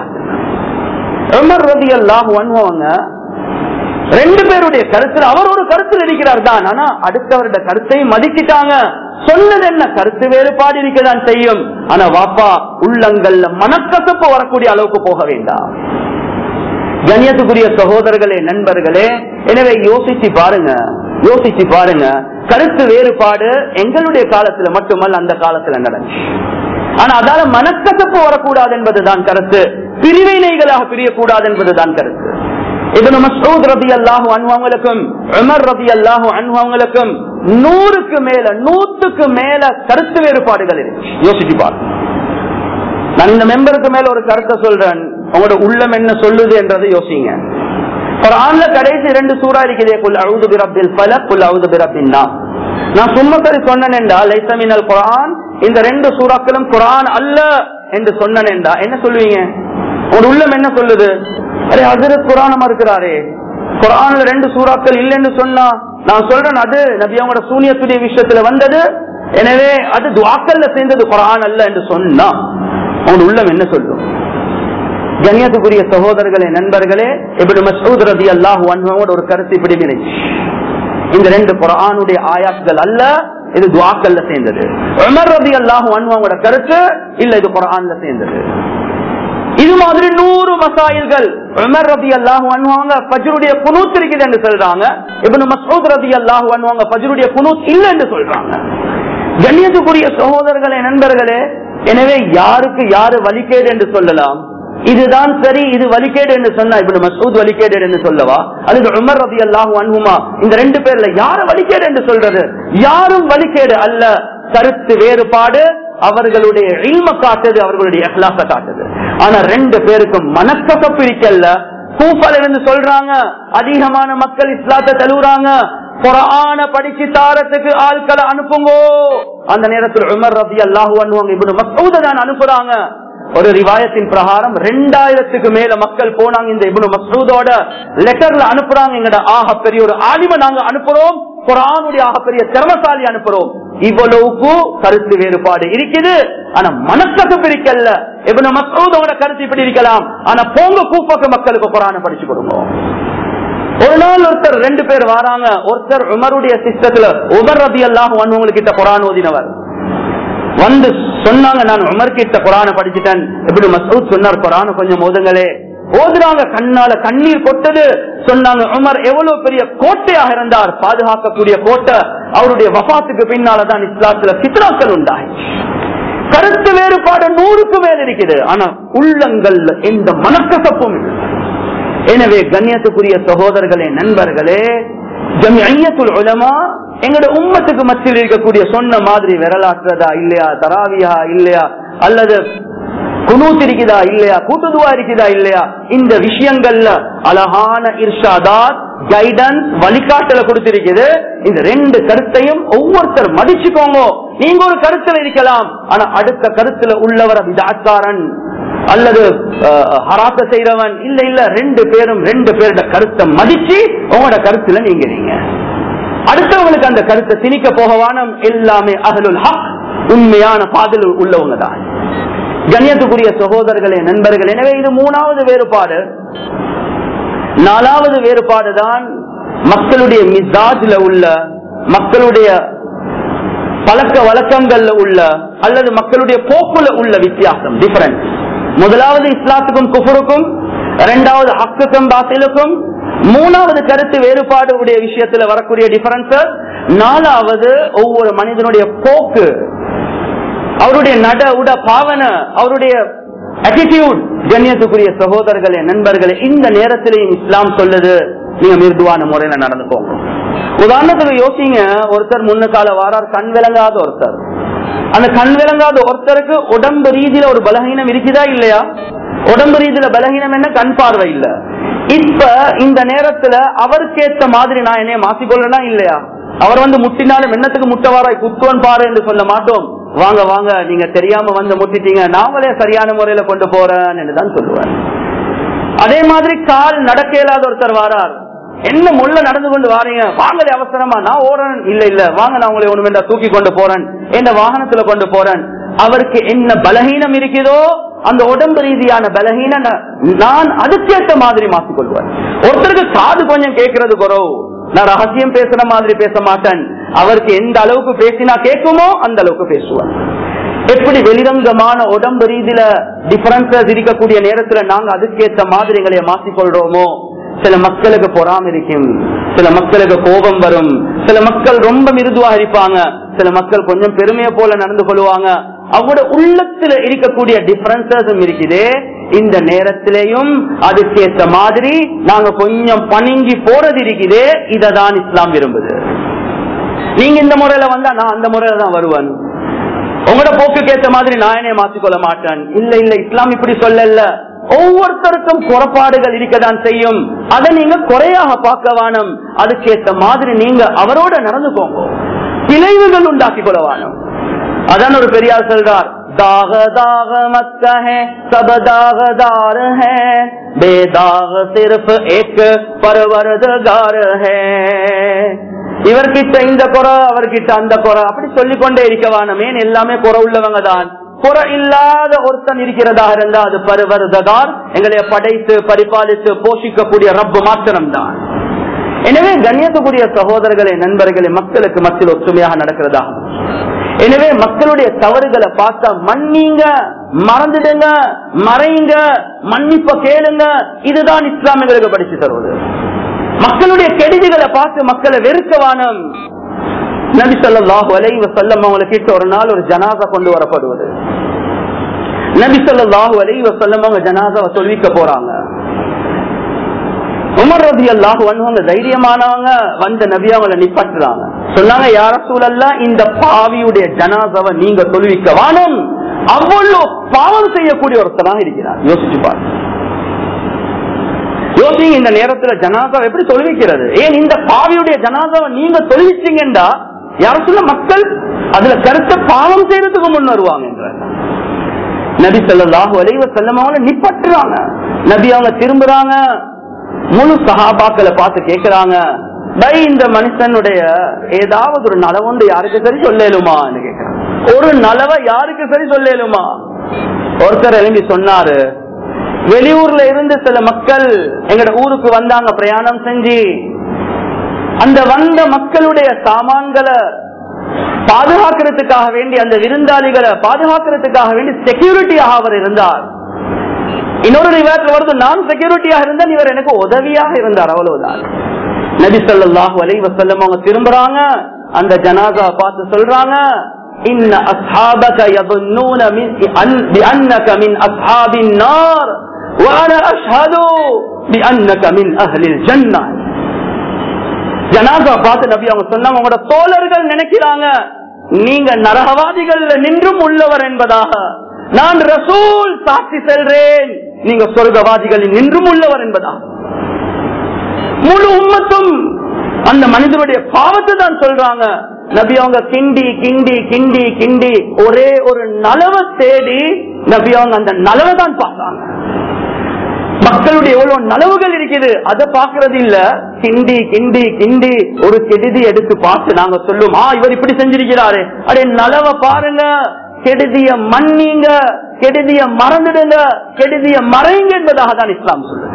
உமர் ரதி அல்லாஹ் அனுபவங்க ரெண்டு பேருடைய கருத்துல அவர் ஒரு கருத்தில் இருக்கிறார் தான் ஆனா அடுத்தவருடைய கருத்தை மதிக்கிட்டாங்க சொன்னது என்ன கருத்து வேறுபாடு இருக்கதான் செய்யும் ஆனா வாப்பா உள்ளங்கள்ல மனக்கசப்பு வரக்கூடிய அளவுக்கு போக வேண்டாம் கண்ணியத்துக்குரிய சகோதரர்களே நண்பர்களே எனவே யோசிச்சு பாருங்க யோசிச்சு பாருங்க கருத்து வேறுபாடு எங்களுடைய காலத்துல மட்டுமல்ல அந்த காலத்துல நடந்துச்சு ஆனா அதால மனக்கசப்பு வரக்கூடாது என்பதுதான் கருத்து பிரிவினைகளாக பிரியக்கூடாது என்பதுதான் கருத்து இவனு மசூத் ரதி அல்லாஹு அன்வாங்களுக்கும் உமர் ரதி அல்லாஹு அன்வாங்களுக்கும் நூறுக்கு மேல நூத்துக்கு மேல கருத்து வேறுபாடுகள் இருக்கு யோசிச்சு பாருங்க நான் இந்த மெம்பருக்கு மேல ஒரு கருத்தை சொல்றேன் உங்களோட உள்ளம் என்ன சொல்லுது என்றதை யோசிங்க குரான்ல கடைசி ரெண்டு சூறா இருக்குதே குல் அவுது பிரபில் பல குல் அவுது பிரபின்னா நான் சும்மா சரி சொன்னேன் என்றால் லைசமினல் குரான் இந்த ரெண்டு சூறாக்களும் குரான் அல்ல என்று சொன்னேன் என்றா என்ன சொல்லுவீங்க உங்க உள்ளம் என்ன சொல்லுது அரே ஹசரத் குரானமா இருக்கிறாரே குரான்ல ரெண்டு சூறாக்கள் இல்லைன்னு சொன்னா நான் சொல்றேன் அது நபி அவங்களோட சூனியத்துடைய விஷயத்துல வந்தது எனவே அது துவாக்கல்ல சேர்ந்தது குரான் அல்ல என்று சொன்னா அவன் உள்ளம் என்ன சொல்லும் கண்ணியத்துக்குரிய சகோதரர்களே நண்பர்களே இப்படி மசூத் ரதி அல்லாஹ் ஒரு கருத்து இப்படி இருந்துச்சு இந்த ரெண்டு குரானுடைய ஆயாத்துகள் அல்ல இது துவாக்கல்ல சேர்ந்தது உமர் ரதி அல்லாஹ் அன்வாவோட கருத்து இல்ல இது குரான்ல சேர்ந்தது இது மாதிரி நூறு மசாயில்கள் உமர் ரதி அல்லாஹ் அன்வாங்க பஜ்ருடைய குனூத் இருக்குது என்று சொல்றாங்க இப்ப மசூத் ரதி அல்லாஹ் அன்வாங்க பஜ்ருடைய குனூத் இல்ல என்று சொல்றாங்க கண்ணியத்துக்குரிய சகோதரர்களே நண்பர்களே எனவே யாருக்கு யாரு வலிகேடு என்று சொல்லலாம் இதுதான் சரி இது வலிகேடு என்று சொன்னா இப்படி மசூத் வலிகேடு என்று சொல்லவா அல்லது உமர் ரதி அல்லாஹு அன்ஹுமா இந்த ரெண்டு பேர்ல யாரு வலிகேடு என்று சொல்றது யாரும் வலிகேடு அல்ல கருத்து வேறுபாடு அவர்களுடைய இல்ம காட்டுது அவர்களுடைய அஹ்லாக்க காட்டுது ஆனா ரெண்டு பேருக்கும் மனக்கசப்பு இருக்கல்ல கூஃபால இருந்து சொல்றாங்க அதிகமான மக்கள் இஸ்லாத்தை தழுவுறாங்க குரான படிச்சு தாரத்துக்கு ஆட்களை அனுப்புங்கோ அந்த நேரத்தில் உமர் ரதி அல்லாஹு அனுவாங்க இப்படி மசூத தான் அனுப்புறாங்க ஒரு ரிவாயத்தின் பிரகாரம் ரெண்டாயிரத்துக்கு மேல மக்கள் போனாங்க இந்த இப்னு மசூதோட லெட்டர்ல அனுப்புறாங்க எங்கட ஆக பெரிய ஒரு ஆலிம நாங்க அனுப்புறோம் குரானுடைய ஆக பெரிய திறமசாலி அனுப்புறோம் இவ்வளவுக்கு கருத்து வேறுபாடு இருக்குது ஆனா மனக்கசப்பு இருக்கல்ல இப்னு மசூதோட கருத்து இப்படி இருக்கலாம் ஆனா போங்க கூப்பக்க மக்களுக்கு குரான படிச்சு கொடுங்க ஒரு நாள் ஒருத்தர் ரெண்டு பேர் வராங்க ஒருத்தர் உமருடைய சிஸ்டத்துல உமர் ரதி அல்லாஹ் கிட்ட குரான் ஓதினவர் வந்து சொன்னாங்க நான் உமர் கிட்ட குரான படிச்சுட்டேன் எப்படி மசூத் சொன்னார் குரான கொஞ்சம் ஓதுங்களே ஓதுறாங்க கண்ணால கண்ணீர் கொட்டது சொன்னாங்க உமர் எவ்வளவு பெரிய கோட்டையாக இருந்தார் பாதுகாக்கக்கூடிய கோட்டை அவருடைய வபாத்துக்கு பின்னாலதான் இஸ்லாத்துல சித்ராக்கள் உண்டாயிடுச்சு கருத்து வேறுபாடு நூறுக்கு மேல் இருக்குது ஆனா உள்ளங்கள் எந்த மனக்கசப்பும் இல்லை எனவே கண்ணியத்துக்குரிய சகோதரர்களே நண்பர்களே ஜமியத்துல் உலமா எங்களோட உம்மத்துக்கு மத்தியில் இருக்கக்கூடிய சொன்ன மாதிரி விரலாற்றுறதா இல்லையா தராவியா இல்லையா அல்லது குனூத் இருக்குதா இல்லையா கூட்டுதுவா இருக்குதா இல்லையா இந்த விஷயங்கள்ல அழகான இர்ஷாதாத் கைடன்ஸ் வழிகாட்டல கொடுத்திருக்குது இந்த ரெண்டு கருத்தையும் ஒவ்வொருத்தர் மதிச்சுக்கோங்க நீங்க ஒரு கருத்துல இருக்கலாம் ஆனா அடுத்த கருத்துல உள்ளவர் விதாக்காரன் அல்லது ஹராச செய்யறவன் இல்ல இல்ல ரெண்டு பேரும் ரெண்டு பேரோட கருத்தை மதிச்சு உங்களோட கருத்துல நீங்க நீங்க அடுத்தவங்களுக்கு அந்த கருத்தை திணிக்க போகவானம் எல்லாமே அகலுல் ஹக் உண்மையான பாதல் உள்ளவங்க தான் கண்ணியத்துக்குரிய சகோதரர்களே நண்பர்கள் எனவே இது மூணாவது வேறுபாடு நாலாவது வேறுபாடு தான் மக்களுடைய மிசாஜ்ல உள்ள மக்களுடைய பழக்க வழக்கங்கள்ல உள்ள அல்லது மக்களுடைய போக்குல உள்ள வித்தியாசம் டிஃபரன்ஸ் முதலாவது இஸ்லாத்துக்கும் குஃபருக்கும் இரண்டாவது ஹக்குக்கும் பாத்திலுக்கும் மூணாவது கருத்து வேறுபாடு உடைய விஷயத்துல வரக்கூடிய டிஃபரன்ஸ் நாலாவது ஒவ்வொரு மனிதனுடைய போக்கு அவருடைய நட உட பாவனை அவருடைய அட்டிடியூட் கண்ணியத்துக்குரிய சகோதரர்களே நண்பர்களே இந்த நேரத்திலையும் இஸ்லாம் சொல்லுது நீங்க மிருதுவான முறையில நடந்துக்கோங்க உதாரணத்துக்கு யோசிங்க ஒருத்தர் முன்ன கால வாரார் கண் விளங்காத ஒருத்தர் அந்த கண் விளங்காத ஒருத்தருக்கு உடம்பு ரீதியில ஒரு பலகீனம் இருக்குதா இல்லையா உடம்பு ரீதியில பலகீனம் என்ன கண் பார்வை இல்ல இப்ப இந்த நேரத்துல அவருக்கேத்த மாதிரி நான் என்னைய மாத்திக்கொள்ளலாம் இல்லையா அவர் வந்து முட்டினாலும் என்னத்துக்கு முட்டவாராய் குத்துவன் பாரு என்று சொல்ல மாட்டோம் வாங்க வாங்க நீங்க தெரியாம வந்து முட்டிட்டீங்க நாங்களே சரியான முறையில கொண்டு போறேன் என்று தான் சொல்லுவார் அதே மாதிரி கால் நடக்க இயலாத ஒருத்தர் வாரார் என்ன முள்ள நடந்து கொண்டு வாரீங்க வாங்கலே அவசரமா நான் ஓடுறேன் இல்ல இல்ல வாங்க நான் உங்களை ஒண்ணு தூக்கி கொண்டு போறேன் என்ன வாகனத்துல கொண்டு போறேன் அவருக்கு என்ன பலகீனம் இருக்குதோ அந்த உடம்பு ரீதியான பலகீன நான் அதுக்கேற்ற மாதிரி மாற்றிக்கொள்வேன் ஒருத்தருக்கு காது கொஞ்சம் கேட்கறது குறவு நான் ரகசியம் பேசுற மாதிரி பேச மாட்டேன் அவருக்கு எந்த அளவுக்கு பேசினா கேட்குமோ அந்த அளவுக்கு பேசுவேன் எப்படி வெளிரங்கமான உடம்பு ரீதியில டிஃபரன்சஸ் இருக்கக்கூடிய நேரத்துல நாங்க அதுக்கேற்ற மாதிரி எங்களை மாற்றிக்கொள்றோமோ சில மக்களுக்கு பொறாம இருக்கும் சில மக்களுக்கு கோபம் வரும் சில மக்கள் ரொம்ப மிருதுவா இருப்பாங்க சில மக்கள் கொஞ்சம் பெருமையை போல நடந்து கொள்வாங்க அவங்களோட உள்ளத்துல இருக்கக்கூடிய டிஃபரன்சஸும் இருக்குது இந்த நேரத்திலையும் அதுக்கேற்ற மாதிரி நாங்க கொஞ்சம் பணிங்கி போறது இருக்குது இததான் இஸ்லாம் விரும்புது நீங்க இந்த முறையில வந்தா நான் அந்த முறையில தான் வருவேன் உங்களோட போக்குக்கு ஏற்ற மாதிரி நான் என்னைய மாற்றிக்கொள்ள மாட்டேன் இல்ல இல்ல இஸ்லாம் இப்படி சொல்லல ஒவ்வொருத்தருக்கும் குறைபாடுகள் இருக்கதான் செய்யும் அதை நீங்க குறையாக பார்க்க வானம் அதுக்கேற்ற மாதிரி நீங்க அவரோட நடந்துக்கோங்க விளைவுகள் உண்டாக்கி கொள்ள வானம் அதான் ஒரு பெரியார் சொல்றார் दाग दाग मत कहे सब दागदार है बेदाग सिर्फ एक परवरदगार है இவர்கிட்ட இந்த குறை அவர்கிட்ட அந்த குறை அப்படி சொல்லிக்கொண்டே இருக்க வேணுமே எல்லாமே குறை உள்ளவங்க தான் குறை இல்லாத ஒருத்தன் இருக்கிறதா இருந்தா அது பருவருதான் எங்களை படைத்து பரிபாலித்து போஷிக்கக்கூடிய ரப்பு மாத்திரம் தான் எனவே கண்ணியத்துக்குரிய சகோதரர்களே நண்பர்களே மக்களுக்கு மத்தியில் ஒற்றுமையாக நடக்கிறதா எனவே மக்களுடைய தவறுகளை பார்த்தா மன்னிங்க மறந்துடுங்க மறைங்க மன்னிப்ப கேளுங்க இதுதான் இஸ்லாமியர்களுக்கு படிச்சு தருவது மக்களுடைய கெடுதிகளை பார்த்து மக்களை வெறுக்கவானம் நபி சொல்லாஹு அலைவ செல்லம் அவங்களை கிட்ட ஒரு நாள் ஒரு ஜனாசா கொண்டு வரப்படுவது நபி சொல்லாஹு அலைவ செல்லம் அவங்க ஜனாசாவை தொழுவிக்க போறாங்க உமர் ரபி அல்லாஹ் வந்தவங்க தைரியமானவங்க வந்த நபி அவங்கள நிப்பட்டுறாங்க சொன்னாங்க யார சூழல்ல இந்த பாவியுடைய ஜனாசாவை நீங்க தொழுவிக்க வானம் அவ்வளவு பாவம் செய்யக்கூடிய ஒருத்தராக இருக்கிறார் யோசிச்சு பாருங்க யோசிங்க இந்த நேரத்துல ஜனாசாவை எப்படி தொழுவிக்கிறது ஏன் இந்த பாவியுடைய ஜனாசாவை நீங்க தொழுவிச்சீங்கடா யார சொல்ல மக்கள் அதுல கருத்த பாவம் செய்யறதுக்கு முன் வருவாங்க என்ற நபி சொல்லாஹு அலைவ செல்லம் அவங்க நிப்பட்டுறாங்க நபி அவங்க திரும்புறாங்க முழு சகாபாக்களை பார்த்து கேக்குறாங்க பை இந்த மனுஷனுடைய ஏதாவது ஒரு நலவுண்டு யாருக்கு சரி சொல்லலுமா கேக்குறாங்க ஒரு நலவை யாருக்கு சரி சொல்லலுமா ஒருத்தர் எழும்பி சொன்னாரு வெளியூர்ல இருந்து சில மக்கள் எங்கட ஊருக்கு வந்தாங்க பிரயாணம் செஞ்சு அந்த வந்த மக்களுடைய சாமான்களை பாதுகாக்கிறதுக்காக வேண்டி அந்த விருந்தாளிகளை பாதுகாக்கிறதுக்காக வேண்டி செக்யூரிட்டியாக அவர் இருந்தார் இன்னொரு ரிவாயத்தில் வருது நான் செக்யூரிட்டியாக இருந்தால் இவர் எனக்கு உதவியாக இருந்தார் அவ்வளவுதான் நபி சொல்லாஹு அலை வசல்லம் அவங்க திரும்புறாங்க அந்த ஜனாசா பார்த்து சொல்றாங்க إن أصحابك يظنون من بأنك من أصحاب النار وأنا أشهد بأنك من أهل الجنة ஜனாசா பார்த்து நபி அவங்க சொன்னாங்க உங்களோட தோழர்கள் நினைக்கிறாங்க நீங்க நரகவாதிகள் நின்றும் உள்ளவர் என்பதாக நான் ரசூல் சாட்சி செல்றேன் நீங்க சொர்க்கவாதிகளில் நின்றும் உள்ளவர் என்பதா முழு உம்மத்தும் அந்த மனிதனுடைய பாவத்தை தான் சொல்றாங்க நபி அவங்க கிண்டி கிண்டி கிண்டி கிண்டி ஒரே ஒரு நலவை தேடி நபி அவங்க அந்த நலவை தான் பார்த்தாங்க மக்களுடைய எவ்வளவு நலவுகள் இருக்குது அதை பாக்குறது இல்ல கிண்டி கிண்டி கிண்டி ஒரு கெடுதி எடுத்து பார்த்து நாங்க சொல்லுவோம் ஆ இவர் இப்படி செஞ்சிருக்கிறாரு அடே நலவை பாருங்க கெடுதிய மன்னிங்க கெடுதிய மறந்துடுங்க கெடுதிய மறைங்க என்பதாக தான் இஸ்லாம் சொல்லுது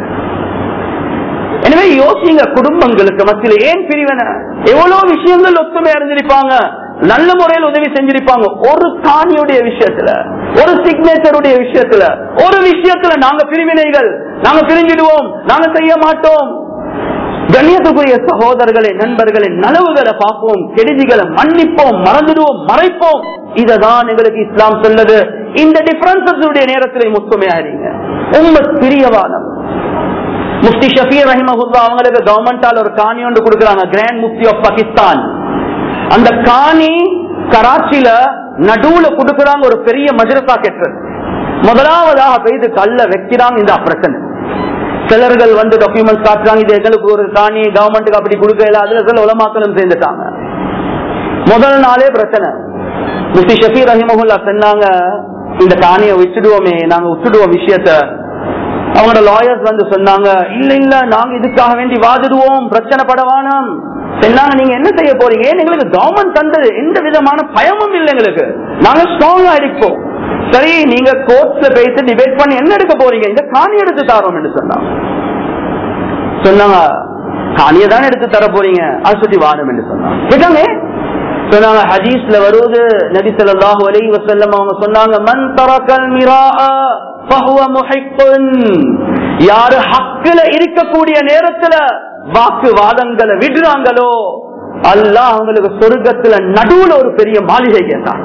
எனவே யோசிங்க குடும்பங்களுக்கு மத்தியில் ஏன் பிரிவினை எவ்வளவு விஷயங்கள் ஒத்துமை அறிஞ்சிருப்பாங்க நல்ல முறையில் உதவி செஞ்சிருப்பாங்க ஒரு காணியுடைய விஷயத்துல ஒரு சிக்னேச்சருடைய விஷயத்துல ஒரு விஷயத்துல நாங்க பிரிவினைகள் நாங்க பிரிஞ்சிடுவோம் நாங்க செய்ய மாட்டோம் கண்ணியத்துக்குரிய சகோதரர்களே நண்பர்களே நலவுகளை பார்ப்போம் கெடுதிகளை மன்னிப்போம் மறந்துடுவோம் மறைப்போம் இததான் எங்களுக்கு இஸ்லாம் சொல்லுது இந்த டிஃபரன்சஸ் நேரத்தில் முத்துமையா இருங்க உங்க பிரியவாதம் முஃப்தி ஷபீர் ரஹிமஹுல்லா அவங்களுக்கு கவர்மெண்டால் ஒரு காணி ஒன்று கொடுக்குறாங்க கிராண்ட் முஃப்தி ஆஃப் பாகிஸ்தான் அந்த காணி கராச்சியில நடுவுல கொடுக்குறாங்க ஒரு பெரிய மஜரசா கெட்டுறது முதலாவதாக பெய்து கல்ல வைக்கிறாங்க இந்த பிரச்சனை சிலர்கள் வந்து டாக்குமெண்ட் காட்டுறாங்க இது எங்களுக்கு ஒரு காணி கவர்மெண்ட்டுக்கு அப்படி கொடுக்கல அதுல சில உலமாக்களும் சேர்ந்துட்டாங்க முதல் நாளே பிரச்சனை முஃப்தி ஷபீர் ரஹிமஹுல்லா சொன்னாங்க இந்த காணியை வச்சுடுவோமே நாங்க விட்டுடுவோம் விஷயத்த அவங்களோட லாயர்ஸ் வந்து சொன்னாங்க இல்ல இல்ல நாங்க இதுக்காக வேண்டி வாதிடுவோம் பிரச்சனை படவானம் சொன்னாங்க நீங்க என்ன செய்ய போறீங்க ஏன் எங்களுக்கு கவர்மெண்ட் தந்தது எந்த விதமான பயமும் இல்லை எங்களுக்கு நாங்க ஸ்ட்ராங்கா அடிப்போம் சரி நீங்க கோர்ட்ல பேசி டிபேட் பண்ணி என்ன எடுக்க போறீங்க இந்த காணி எடுத்து தரோம் என்று சொன்னாங்க சொன்னாங்க காணியை தானே எடுத்து தர போறீங்க அது சுத்தி வாதம் என்று சொன்னாங்க கேட்டாங்க சொன்னாங்க ஹதீஸ்ல வருவது நபி ஸல்லல்லாஹு அலைஹி வஸல்லம் அவங்க சொன்னாங்க மன் தரக்கல் மிராஅ ஃபஹுவ முஹிக்குன் யாரு ஹக்குல இருக்கக்கூடிய நேரத்துல வாக்குவாதங்களை விடுறாங்களோ அல்லாஹ் அவங்களுக்கு சொர்க்கத்துல நடுவுல ஒரு பெரிய மாளிகை கேட்டான்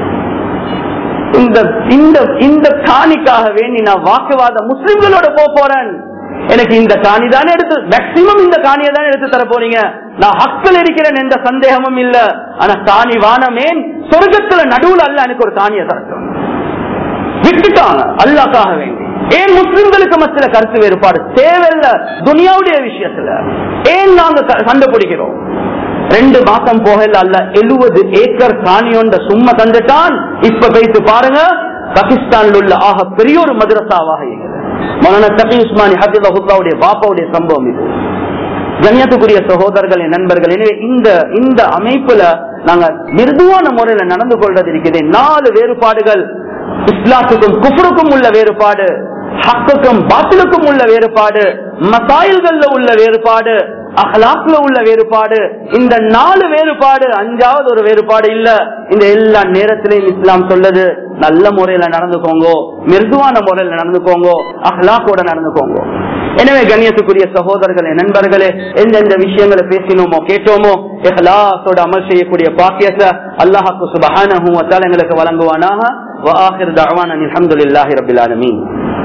இந்த இந்த இந்த காணிக்காக வேண்டி நான் வாக்குவாத முஸ்லிம்களோட போக போறேன் எனக்கு இந்த காணி தானே எடுத்து மேக்சிமம் இந்த காணியை தானே எடுத்து தர போறீங்க நான் ஹக்கில் இருக்கிறேன் எந்த சந்தேகமும் இல்ல ஆனா காணி வானமேன் சொர்க்கத்துல நடுவுல அல்ல எனக்கு ஒரு காணியை தரட்டும் விட்டுட்டாங்க அல்லாக்காக வேண்டி ஏன் முஸ்லிம்களுக்கு மத்தியில கருத்து வேறுபாடு தேவையில்ல துனியாவுடைய விஷயத்துல ஏன் நாங்க க- சண்டை பிடிக்கிறோம் ரெண்டு மாசம் போகல அல்ல எழுபது ஏக்கர் காணியோண்ட சும்மா தந்துட்டான் இப்ப வைத்து பாருங்க பாகிஸ்தானில் உள்ள ஆக பெரிய ஒரு மதரசாவாக இருக்கிறது மௌலானா தபி உஸ்மானி ஹபிபுல்லாவுடைய பாப்பாவுடைய சம்பவம் இது கண்ணியத்துக்குரிய சகோதரர்களே நண்பர்கள் எனவே இந்த இந்த அமைப்புல நாங்க மிருதுவான முறையில நடந்து கொள்றது இருக்குது நாலு வேறுபாடுகள் இஸ்லாத்துக்கும் குஃபருக்கும் உள்ள வேறுபாடு ஹக்குக்கும் பாத்திலுக்கும் உள்ள வேறுபாடு மசாயில்கள்ல உள்ள வேறுபாடு அஹ்லாக்ல உள்ள வேறுபாடு இந்த நாலு வேறுபாடு அஞ்சாவது ஒரு வேறுபாடு இல்ல இந்த எல்லா நேரத்திலையும் இஸ்லாம் சொல்லுது நல்ல முறையில நடந்துக்கோங்க மிருதுவான முறையில நடந்துக்கோங்க அஹ்லாக்கோட நடந்துக்கோங்க எனவே கண்ணியத்துக்குரிய சகோதரர்களே நண்பர்களே எந்தெந்த விஷயங்களை பேசினோமோ கேட்டோமோ இஹ்லாஸோட அமல் செய்யக்கூடிய பாக்கியத்தை அல்லாஹாக்கு சுபஹானஹு வ தஆலா எங்களுக்கு வழங்குவானாக வ ஆகிர் தஅவானா அல்ஹம்துலில்லாஹி ரப்பில் ஆலமீன்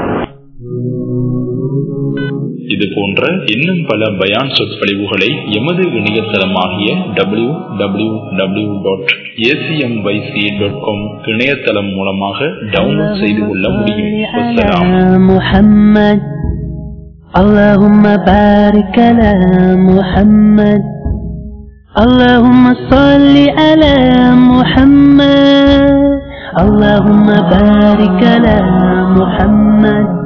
இது போன்ற இன்னும் பல பயான் சொற்பொழிவுகளை எமது இணையதளமாகிய W W W dot ACMYC dot com இணையதளம் மூலமாக டவுன்லோட் செய்து கொள்ள முடியும் வசலாம் محمد اللهم بارك على محمد اللهم صل على محمد اللهم بارك على محمد